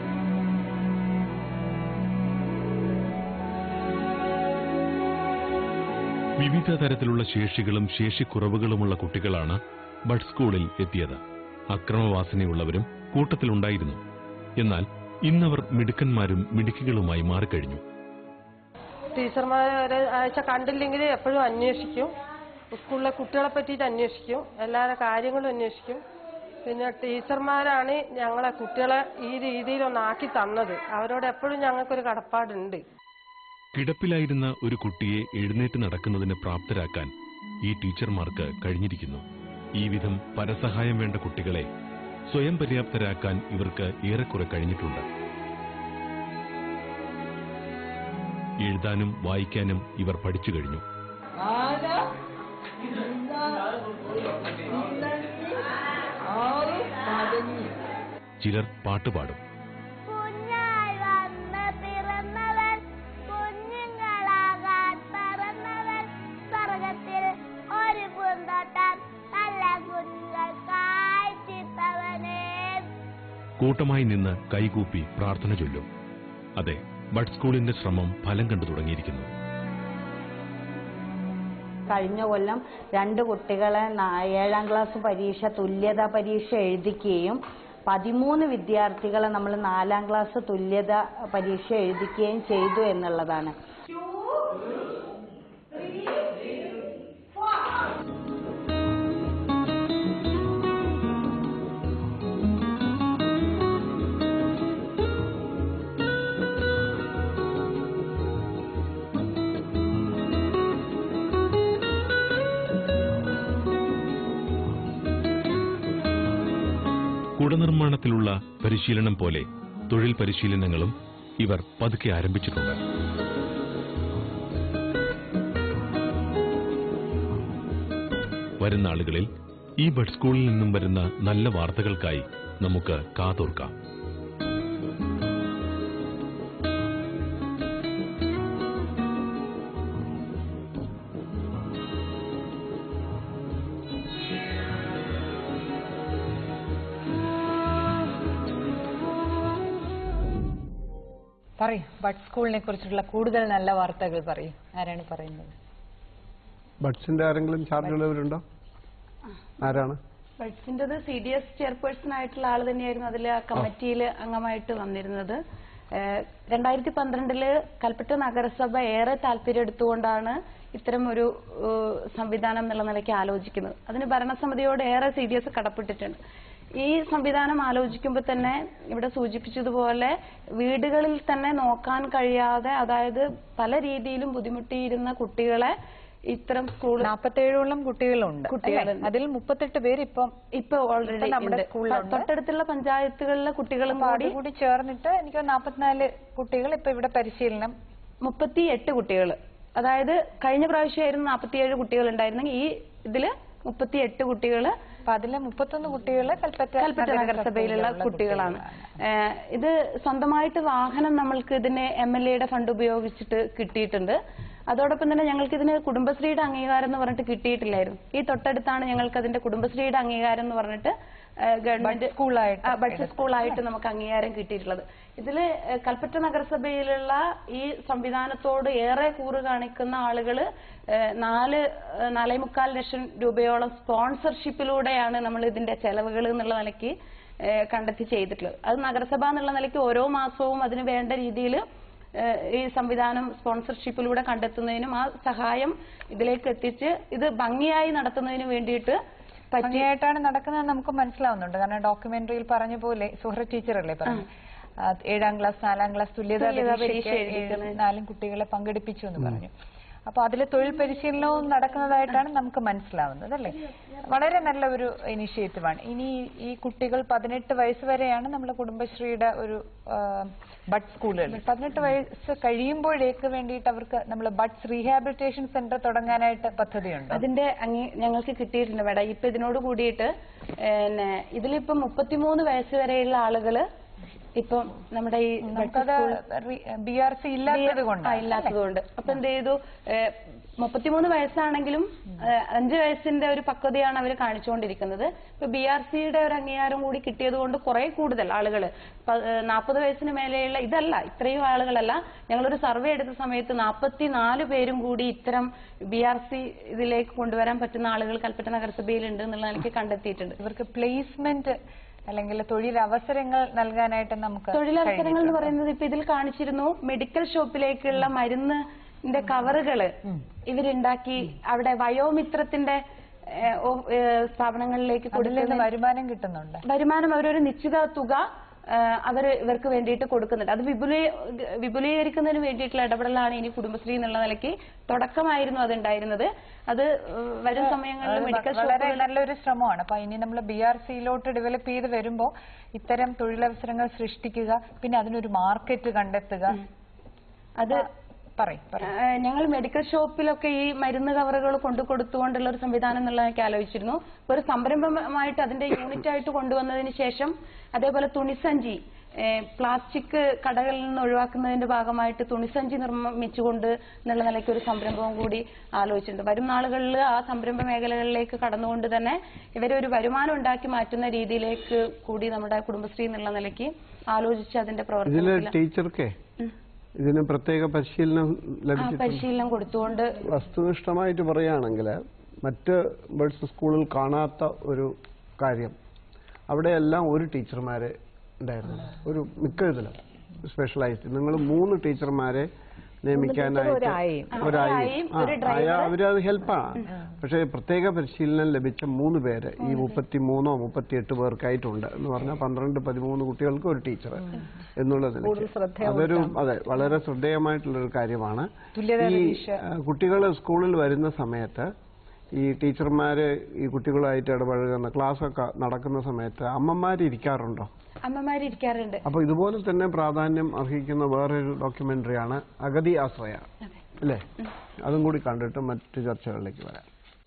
S3: വിവിധ തരത്തിലുള്ള ശേഷികളും ശേഷിക്കുറവുകളുമുള്ള കുട്ടികളാണ് ബഡ് സ്കൂളിൽ എത്തിയത് അക്രമവാസനയുള്ളവരും കൂട്ടത്തിലുണ്ടായിരുന്നു എന്നാൽ ഇന്നവർ മിടുക്കന്മാരും മിടുക്കികളുമായി മാറിക്കഴിഞ്ഞു
S10: ടീച്ചർമാരെ ആഴ്ച കണ്ടില്ലെങ്കിൽ എപ്പോഴും അന്വേഷിക്കും സ്കൂളിലെ കുട്ടികളെ പറ്റിയിട്ട് അന്വേഷിക്കും എല്ലാവരുടെ കാര്യങ്ങളും അന്വേഷിക്കും പിന്നെ ടീച്ചർമാരാണ് ഞങ്ങളെ കുട്ടികളെ ഈ രീതിയിലൊന്ന് ആക്കി തന്നത് അവരോട് എപ്പോഴും ഞങ്ങൾക്കൊരു കടപ്പാടുണ്ട്
S3: കിടപ്പിലായിരുന്ന ഒരു കുട്ടിയെ എഴുന്നേറ്റ് നടക്കുന്നതിന് പ്രാപ്തരാക്കാൻ ഈ ടീച്ചർമാർക്ക് കഴിഞ്ഞിരിക്കുന്നു ഈ വിധം പരസഹായം വേണ്ട കുട്ടികളെ സ്വയം പര്യാപ്തരാക്കാൻ ഇവർക്ക് ഏറെക്കുറെ കഴിഞ്ഞിട്ടുണ്ട് എഴുതാനും വായിക്കാനും ഇവർ പഠിച്ചു കഴിഞ്ഞു ചിലർ പാട്ടുപാടും
S11: കുഞ്ഞായി വന്ന് പിറന്നവൻ കുഞ്ഞുങ്ങളാകാൻ പറന്നവൻ സ്വർഗത്തിൽ ഒരു പൂന്തോട്ടം നല്ല കുഞ്ഞുങ്ങൾക്കായി ചിത്തവനേ
S3: കൂട്ടമായി നിന്ന് കൈകൂപ്പി പ്രാർത്ഥന ചൊല്ലും അതെ ബഡ് സ്കൂളിന്റെ ശ്രമം ഫലം കണ്ടു തുടങ്ങിയിരിക്കുന്നു
S12: കഴിഞ്ഞ കൊല്ലം രണ്ട് കുട്ടികളെ നാ- ഏഴാം ക്ലാസ് പരീക്ഷ തുല്യതാ പരീക്ഷ എഴുതിക്കുകയും പതിമൂന്ന് വിദ്യാർത്ഥികളെ നമ്മൾ നാലാം ക്ലാസ് തുല്യത പരീക്ഷ എഴുതിക്കുകയും ചെയ്തു എന്നുള്ളതാണ്
S3: കുടനിർമ്മാണത്തിലുള്ള പരിശീലനം പോലെ തൊഴിൽ പരിശീലനങ്ങളും ഇവർ പതുക്കെ ആരംഭിച്ചിട്ടുണ്ട് വരുന്ന ആളുകളിൽ ഈ ബഡ് സ്കൂളിൽ നിന്നും വരുന്ന നല്ല വാർത്തകൾക്കായി നമുക്ക് കാതോർക്കാം
S13: പറയൂ ബഡ് സ്കൂളിനെ കുറിച്ചുള്ള കൂടുതൽ നല്ല വാർത്തകൾ പറയൂ ആരാണ് പറയുന്നത്
S8: ബഡ്സിന്റെ ആരെങ്കിലും ചാർജ് ഉള്ളവരുണ്ടോ ആരാണ്
S5: ബഡ്സിൻ്റെത് സി ഡി എസ് ചെയർപേഴ്സൺ ആയിട്ടുള്ള ആൾ തന്നെയായിരുന്നു അതിൽ ആ കമ്മിറ്റിയിൽ അംഗമായിട്ട് വന്നിരുന്നത് ഏഹ് രണ്ടായിരത്തി പന്ത്രണ്ടില് കൽപ്പറ്റ നഗരസഭ ഏറെ താല്പര്യം എടുത്തുകൊണ്ടാണ് ഇത്തരം ഒരു ഏഹ് സംവിധാനം എന്നുള്ള നിലയ്ക്ക് ആലോചിക്കുന്നത് അതിന് ഭരണസമിതിയോട് ഏറെ സി ഡി എസ് കടപ്പെട്ടിട്ടുണ്ട് ഈ സംവിധാനം ആലോചിക്കുമ്പോൾ തന്നെ ഇവിടെ സൂചിപ്പിച്ചതുപോലെ വീടുകളിൽ തന്നെ നോക്കാൻ കഴിയാതെ അതായത് പല രീതിയിലും ബുദ്ധിമുട്ടിയിരുന്ന കുട്ടികളെ ഇത്തരം സ്കൂൾ
S13: നാൽപ്പത്തേഴോളം കുട്ടികളുണ്ട്
S5: കുട്ടികളുണ്ട്.
S13: അല്ലേ? അതിൽ മുപ്പത്തെട്ട് പേര് ഇപ്പം
S5: ഇപ്പൊ ഓൾറെഡി
S13: നമ്മുടെ സ്കൂളിലുണ്ട്
S5: തൊട്ടടുത്തുള്ള പഞ്ചായത്തുകളിലെ കുട്ടികളും
S13: അപ്പൊ
S5: കൂടി
S13: അതുകൂടി ചേർന്നിട്ട് എനിക്ക് നാൽപ്പത്തിനാല് കുട്ടികൾ ഇപ്പൊ ഇവിടെ പരിശീലനം
S5: മുപ്പത്തി എട്ട് കുട്ടികൾ അതായത് കഴിഞ്ഞ പ്രാവശ്യമായിരുന്നു നാൽപ്പത്തിയേഴ് കുട്ടികൾ ഉണ്ടായിരുന്നെങ്കിൽ ഈ ഇതില് മുപ്പത്തി എട്ട് കുട്ടികൾ
S13: അപ്പൊ അതിലെ മുപ്പത്തൊന്ന് കുട്ടികള് കൽപ്പറ്റ
S5: കൽപ്പറ്റ നഗരസഭയിലുള്ള കുട്ടികളാണ് ഏഹ് ഇത് സ്വന്തമായിട്ട് വാഹനം നമ്മൾക്ക് ഇതിന് എം എൽ എയുടെ ഫണ്ട് ഉപയോഗിച്ചിട്ട് കിട്ടിയിട്ടുണ്ട് അതോടൊപ്പം തന്നെ ഞങ്ങൾക്ക് ഇതിന് കുടുംബശ്രീയുടെ അംഗീകാരം എന്ന് പറഞ്ഞിട്ട് കിട്ടിയിട്ടില്ലായിരുന്നു ഈ തൊട്ടടുത്താണ് ഞങ്ങൾക്ക് അതിന്റെ കുടുംബശ്രീയുടെ അംഗീകാരം എന്ന് പറഞ്ഞിട്ട് ഗവൺമെന്റ്
S13: സ്കൂളായിട്ട്
S5: ബഡ്ജറ്റ് സ്കൂളായിട്ട് നമുക്ക് അംഗീകാരം കിട്ടിയിട്ടുള്ളത് ഇതില് ഏഹ് കൽപ്പറ്റ നഗരസഭയിലുള്ള ഈ സംവിധാനത്തോട് ഏറെ കൂറ് കാണിക്കുന്ന ആളുകള് ഏഹ് നാല് ഏഹ് നാലേ മുക്കാൽ ലക്ഷം രൂപയോളം സ്പോൺസർഷിപ്പിലൂടെയാണ് നമ്മൾ ഇതിന്റെ ചെലവുകൾ എന്നുള്ള നിലയ്ക്ക് ഏഹ് കണ്ടെത്തി ചെയ്തിട്ടുള്ളത് അത് നഗരസഭ എന്നുള്ള നിലയ്ക്ക് ഓരോ മാസവും അതിന് വേണ്ട രീതിയിൽ ഈ സംവിധാനം സ്പോൺസർഷിപ്പിലൂടെ കണ്ടെത്തുന്നതിനും ആ സഹായം ഇതിലേക്ക് എത്തിച്ച് ഇത് ഭംഗിയായി നടത്തുന്നതിന് വേണ്ടിയിട്ട് പറ്റി
S13: ഭംഗിയായിട്ടാണ് നടക്കുന്നത് നമുക്ക് മനസ്സിലാവുന്നുണ്ട് കാരണം ഡോക്യുമെന്ററിയിൽ പറഞ്ഞ പോലെ സുഹൃ ടീച്ചറല്ലേ പറഞ്ഞു ആ, ഏഴാം ക്ലാസ് നാലാം ക്ലാസ് തുല്യതാ
S5: തുല്യതാ
S13: പരീക്ഷയ്ക്ക്
S5: പരീക്ഷ എഴുതിക്കുന്നത്.
S13: ഏഴ് നാലും കുട്ടികളെ പങ്കെടുപ്പിച്ചു എന്ന് പറഞ്ഞു അപ്പൊ അതിലെ തൊഴിൽ പരിശീലനവും നടക്കുന്നതായിട്ടാണ് നമുക്ക് മനസ്സിലാവുന്നത് അല്ലേ വളരെ നല്ല ഒരു ഇനിഷ്യേറ്റീവാണ് ഇനി ഈ കുട്ടികൾ പതിനെട്ട് വയസ്സ് വരെയാണ് നമ്മുടെ കുടുംബശ്രീയുടെ ഒരു ആ, ബഡ് സ്കൂളുകൾ പതിനെട്ട് വയസ്സ് കഴിയുമ്പോഴേക്ക് വേണ്ടിയിട്ട് അവർക്ക് നമ്മൾ ബഡ്സ് റീഹാബിലിറ്റേഷൻ സെന്റർ തുടങ്ങാനായിട്ട് പദ്ധതിയുണ്ട്
S5: അതിന്റെ അംഗീ ഞങ്ങൾക്ക് കിട്ടിയിട്ടുണ്ട് മേഡം ഇപ്പൊ ഇതിനോട് കൂടിയിട്ട് പിന്നെ ഇതിലിപ്പം മുപ്പത്തിമൂന്ന് വയസ്സ് വരെയുള്ള ആളുകള് ഇപ്പം നമ്മുടെ ഈ
S13: നമുക്കത് ബി ആർ സി ഇല്ലാത്തത് കൊണ്ട്
S5: ആ, ഇല്ലാത്തതുകൊണ്ട് അപ്പൊ എന്ത് ചെയ്തു ഏഹ്, മുപ്പത്തിമൂന്ന് വയസ്സാണെങ്കിലും ഏഹ്, അഞ്ച് വയസ്സിന്റെ ഒരു പക്വതയാണ് അവർ കാണിച്ചുകൊണ്ടിരിക്കുന്നത് ഇപ്പൊ ബി ആർ സിയുടെ ഒരു അംഗീകാരം കൂടി കിട്ടിയത് കൊണ്ട് കുറെ കൂടുതൽ ആളുകൾ നാൽപ്പത് വയസ്സിന് മേലെയുള്ള ഇതല്ല ഇത്രയും ആളുകളല്ല ഞങ്ങളൊരു സർവേ എടുത്ത സമയത്ത് നാൽപ്പത്തി നാല് പേരും കൂടി ഇത്തരം ബി ആർ സി ഇതിലേക്ക് കൊണ്ടുവരാൻ പറ്റുന്ന ആളുകൾ കൽപ്പറ്റ നഗരസഭയിലുണ്ട് എന്നുള്ള എനിക്ക് കണ്ടെത്തിയിട്ടുണ്ട്
S13: ഇവർക്ക് പ്ലേസ്മെന്റ് അല്ലെങ്കിൽ തൊഴിലവസരങ്ങൾ നൽകാനായിട്ട് നമുക്ക്
S5: തൊഴിലവസരങ്ങൾ എന്ന് പറയുന്നത് ഇപ്പൊ ഇതിൽ കാണിച്ചിരുന്നു മെഡിക്കൽ ഷോപ്പിലേക്കുള്ള മരുന്നിന്റെ കവറുകള് ഇവരുണ്ടാക്കി അവിടെ വയോമിത്രത്തിന്റെ ഏഹ്, ഓ- ഏഹ്, സ്ഥാപനങ്ങളിലേക്ക്
S13: അതിൽ നിന്ന്
S5: കൊടുക്കുന്ന
S13: വരുമാനം കിട്ടുന്നുണ്ട്
S5: വരുമാനം അവരൊരു നിശ്ചിത തുക അവർ ഇവർക്ക് വേണ്ടിയിട്ട് കൊടുക്കുന്നുണ്ട് അത് വിപുലീ വിപുലീകരിക്കുന്നതിന് വേണ്ടിയിട്ടുള്ള ഇടപെടലാണ് ഇനി കുടുംബശ്രീ എന്നുള്ള നിലയ്ക്ക് തുടക്കമായിരുന്നു അത് ഉണ്ടായിരുന്നത് അത് ഏഹ്, വരും സമയങ്ങളിൽ
S13: അത്
S5: മെഡിക്കൽ
S13: വളരെ
S5: ഷോപ്പുകൾ
S13: നല്ലൊരു ശ്രമമാണ് അപ്പൊ ഇനി നമ്മൾ ബി ആർ സിയിലോട്ട് ഡെവലപ്പ് ചെയ്ത് വരുമ്പോ ഇത്തരം തൊഴിലവസരങ്ങൾ സൃഷ്ടിക്കുക പിന്നെ അതിനൊരു മാർക്കറ്റ് കണ്ടെത്തുക
S5: അത്
S13: പറയും
S5: ഏഹ് ഞങ്ങൾ മെഡിക്കൽ ഷോപ്പിലൊക്കെ ഈ മരുന്ന് കവറുകൾ കൊണ്ടു കൊടുത്തുകൊണ്ടുള്ള ഒരു സംവിധാനം എന്നുള്ളതൊക്കെ ആലോചിച്ചിരുന്നു ഒരു സംരംഭമായിട്ട് അതിന്റെ യൂണിറ്റ് ആയിട്ട് കൊണ്ടുവന്നതിന് ശേഷം അതേപോലെ തുണിസഞ്ചി ഏഹ് പ്ലാസ്റ്റിക് കടകളിൽ നിന്ന് ഒഴിവാക്കുന്നതിന്റെ ഭാഗമായിട്ട് തുണിസഞ്ചി നിർമ്മിച്ചുകൊണ്ട് എന്നുള്ള നിലയ്ക്ക് ഒരു സംരംഭവും കൂടി ആലോചിച്ചിട്ടുണ്ട് വരും നാളുകളിൽ ആ സംരംഭ മേഖലകളിലേക്ക് കടന്നുകൊണ്ട് തന്നെ ഇവരെ ഒരു വരുമാനം ഉണ്ടാക്കി മാറ്റുന്ന രീതിയിലേക്ക് കൂടി നമ്മുടെ കുടുംബശ്രീ എന്നുള്ള നിലയ്ക്ക് ആലോചിച്ച് അതിന്റെ
S8: ഇതില്
S5: പ്രവർത്തനത്തിൽ
S8: ടീച്ചർക്കേ ഇതിന് പ്രത്യേക പരിശീലനം
S5: ആ
S8: ലഭിച്ചിട്ടുണ്ട്
S5: പരിശീലനം കൊടുത്തുകൊണ്ട്
S8: വസ്തുനിഷ്ഠമായിട്ട് പറയുകയാണെങ്കിൽ മറ്റ് ബഡ്സ് സ്കൂളിൽ കാണാത്ത ഒരു കാര്യം അവിടെയെല്ലാം ഒരു ടീച്ചർമാരെ ഉണ്ടായിരുന്നു ഒരു മിക്ക ഇതിലും സ്പെഷ്യലൈസ്ഡ് നിങ്ങൾ മൂന്ന് ടീച്ചർമാരെ നിയമിക്കാനായിട്ട്
S13: ഒരായെയും.
S8: ഒരായും ആ, ആയ അവരത് ഹെൽപ്പാണ് പക്ഷേ പ്രത്യേക പരിശീലനം ലഭിച്ച മൂന്ന് പേര് ഈ മുപ്പത്തിമൂന്നോ മുപ്പത്തിയെട്ട് പേർക്കായിട്ടുണ്ട് എന്ന് പറഞ്ഞാൽ പന്ത്രണ്ട് പതിമൂന്ന് കുട്ടികൾക്ക് ഒരു ടീച്ചർ എന്നുള്ള നിലയ്ക്ക് അതൊരു അതെ വളരെ ശ്രദ്ധേയമായിട്ടുള്ള ഒരു കാര്യമാണ്
S13: തുല്യതാ
S8: ഈ
S13: പരീക്ഷ.
S8: കുട്ടികൾ സ്കൂളിൽ വരുന്ന സമയത്ത് ഈ ടീച്ചർമാര് ഈ കുട്ടികളുമായിട്ട് ഇടപഴകുന്ന ക്ലാസ്സൊക്കെ നടക്കുന്ന സമയത്ത് അമ്മമാര് ഇരിക്കാറുണ്ടോ
S5: അമ്മമാര് ഇരിക്കാറുണ്ട്
S8: അപ്പൊ ഇതുപോലെ തന്നെ പ്രാധാന്യം അർഹിക്കുന്ന വേറൊരു ഡോക്യുമെന്ററിയാണ് അഗതി ആശ്രയ അല്ലേ അതും കൂടി കണ്ടിട്ട് മറ്റു ചർച്ചകളിലേക്ക് വരാം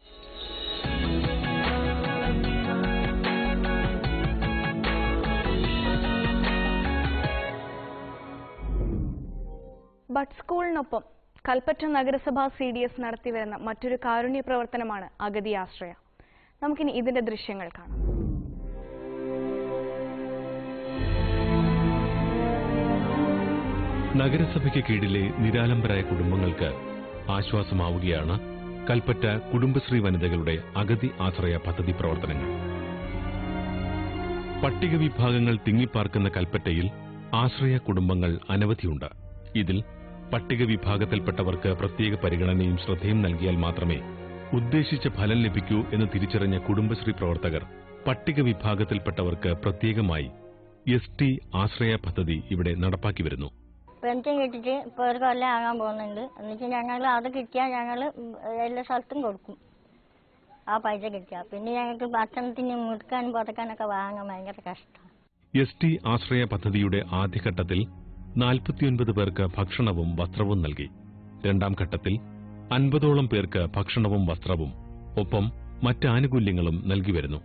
S2: ബഡ് സ്കൂളിനൊപ്പം കൽപ്പറ്റ നഗരസഭ സി ഡി എസ് നടത്തിവരുന്ന മറ്റൊരു കാരുണ്യ പ്രവർത്തനമാണ് അഗതി ആശ്രയ നമുക്കിനി ഇതിന്റെ ദൃശ്യങ്ങൾ കാണാം
S3: നഗരസഭയ്ക്ക് കീഴിലെ നിരാലംബരായ കുടുംബങ്ങൾക്ക് ആശ്വാസമാവുകയാണ് കൽപ്പറ്റ കുടുംബശ്രീ വനിതകളുടെ അഗതി ആശ്രയ പദ്ധതി പ്രവർത്തനങ്ങൾ പട്ടിക വിഭാഗങ്ങൾ തിങ്ങിപ്പാർക്കുന്ന കൽപ്പറ്റയിൽ ആശ്രയ കുടുംബങ്ങൾ അനവധിയുണ്ട് ഇതിൽ പട്ടിക വിഭാഗത്തിൽപ്പെട്ടവർക്ക് പ്രത്യേക പരിഗണനയും ശ്രദ്ധയും നൽകിയാൽ മാത്രമേ ഉദ്ദേശിച്ച ഫലം ലഭിക്കൂ എന്ന് തിരിച്ചറിഞ്ഞ കുടുംബശ്രീ പ്രവർത്തകർ പട്ടിക വിഭാഗത്തിൽപ്പെട്ടവർക്ക് പ്രത്യേകമായി എസ് ടി ആശ്രയ പദ്ധതി ഇവിടെ നടപ്പാക്കി വരുന്നു
S14: പെൻഷൻ കിട്ടിയിട്ട് ഇപ്പോൾ ഒരു കൊല്ലം ആകാൻ പോകുന്നുണ്ട് എന്നിട്ട് ഞങ്ങൾ അത് കിട്ടിയാൽ ഞങ്ങൾ എല്ലാ സ്ഥലത്തും കൊടുക്കും ആ പൈസ കിട്ടിയാൽ പിന്നെ ഞങ്ങൾക്ക് ഭക്ഷണത്തിന് മുറുക്കാനും പുറക്കാനൊക്കെ വാങ്ങാൻ ഭയങ്കര കഷ്ടം
S3: എസ് ടി ആശ്രയ പദ്ധതിയുടെ ആദ്യഘട്ടത്തിൽ നാൽപ്പത്തിയൊൻപത് പേർക്ക് ഭക്ഷണവും വസ്ത്രവും നൽകി രണ്ടാം ഘട്ടത്തിൽ അൻപതോളം പേർക്ക് ഭക്ഷണവും വസ്ത്രവും ഒപ്പം മറ്റ് ആനുകൂല്യങ്ങളും നൽകി വരുന്നു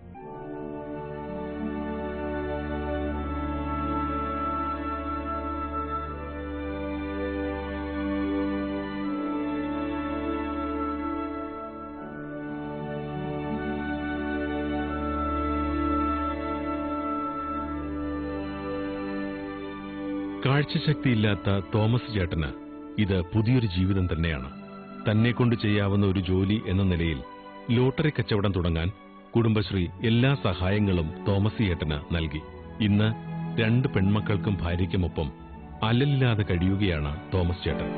S3: കാഴ്ചശക്തിയില്ലാത്ത തോമസ് ചേട്ടന് ഇത് പുതിയൊരു ജീവിതം തന്നെയാണ് തന്നെ കൊണ്ട് ചെയ്യാവുന്ന ഒരു ജോലി എന്ന നിലയിൽ ലോട്ടറി കച്ചവടം തുടങ്ങാൻ കുടുംബശ്രീ എല്ലാ സഹായങ്ങളും തോമസ് ചേട്ടന് നൽകി ഇന്ന് രണ്ട് പെൺമക്കൾക്കും ഭാര്യയ്ക്കുമൊപ്പം അലലില്ലാതെ കഴിയുകയാണ് തോമസ് ചേട്ടൻ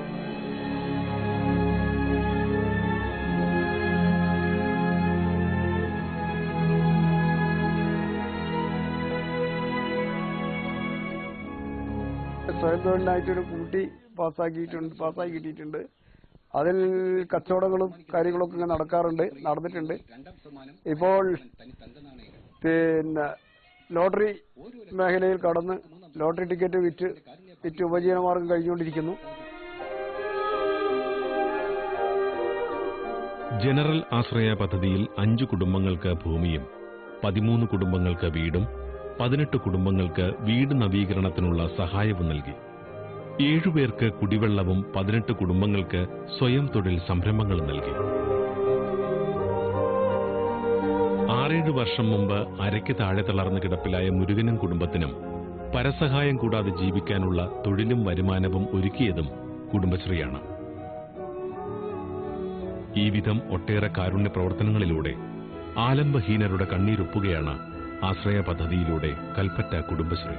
S8: സ്വയം തൊഴിലിനായിട്ടൊരു കൂട്ടി പാസ്സാക്കിയിട്ടുണ്ട് പാസ്സാക്കി കിട്ടിയിട്ടുണ്ട് അതിൽ കച്ചവടങ്ങളും കാര്യങ്ങളൊക്കെ ഇങ്ങനെ നടക്കാറുണ്ട് നടന്നിട്ടുണ്ട് ഇപ്പോൾ പിന്നെ ലോട്ടറി മേഖലയിൽ കടന്ന് ലോട്ടറി ടിക്കറ്റ് വിറ്റ് വിറ്റ് ഉപജീവനമാർഗം കഴിഞ്ഞുകൊണ്ടിരിക്കുന്നു
S3: ജനറൽ ആശ്രയ പദ്ധതിയിൽ അഞ്ചു കുടുംബങ്ങൾക്ക് ഭൂമിയും പതിമൂന്ന് കുടുംബങ്ങൾക്ക് വീടും പതിനെട്ട് കുടുംബങ്ങൾക്ക് വീട് നവീകരണത്തിനുള്ള സഹായവും നൽകി ഏഴുപേർക്ക് കുടിവെള്ളവും പതിനെട്ട് കുടുംബങ്ങൾക്ക് സ്വയം തൊഴിൽ സംരംഭങ്ങളും നൽകി ആറേഴ് വർഷം മുമ്പ് അരയ്ക്ക് താഴെ തളർന്ന് കിടപ്പിലായ മുരുകനും കുടുംബത്തിനും പരസഹായം കൂടാതെ ജീവിക്കാനുള്ള തൊഴിലും വരുമാനവും ഒരുക്കിയതും കുടുംബശ്രീയാണ് ഈ വിധം ഒട്ടേറെ കാരുണ്യ പ്രവർത്തനങ്ങളിലൂടെ ആലംബഹീനരുടെ കണ്ണീരൊപ്പുകയാണ് ആശ്രയ പദ്ധതിയിലൂടെ കൽപ്പറ്റ കുടുംബശ്രീ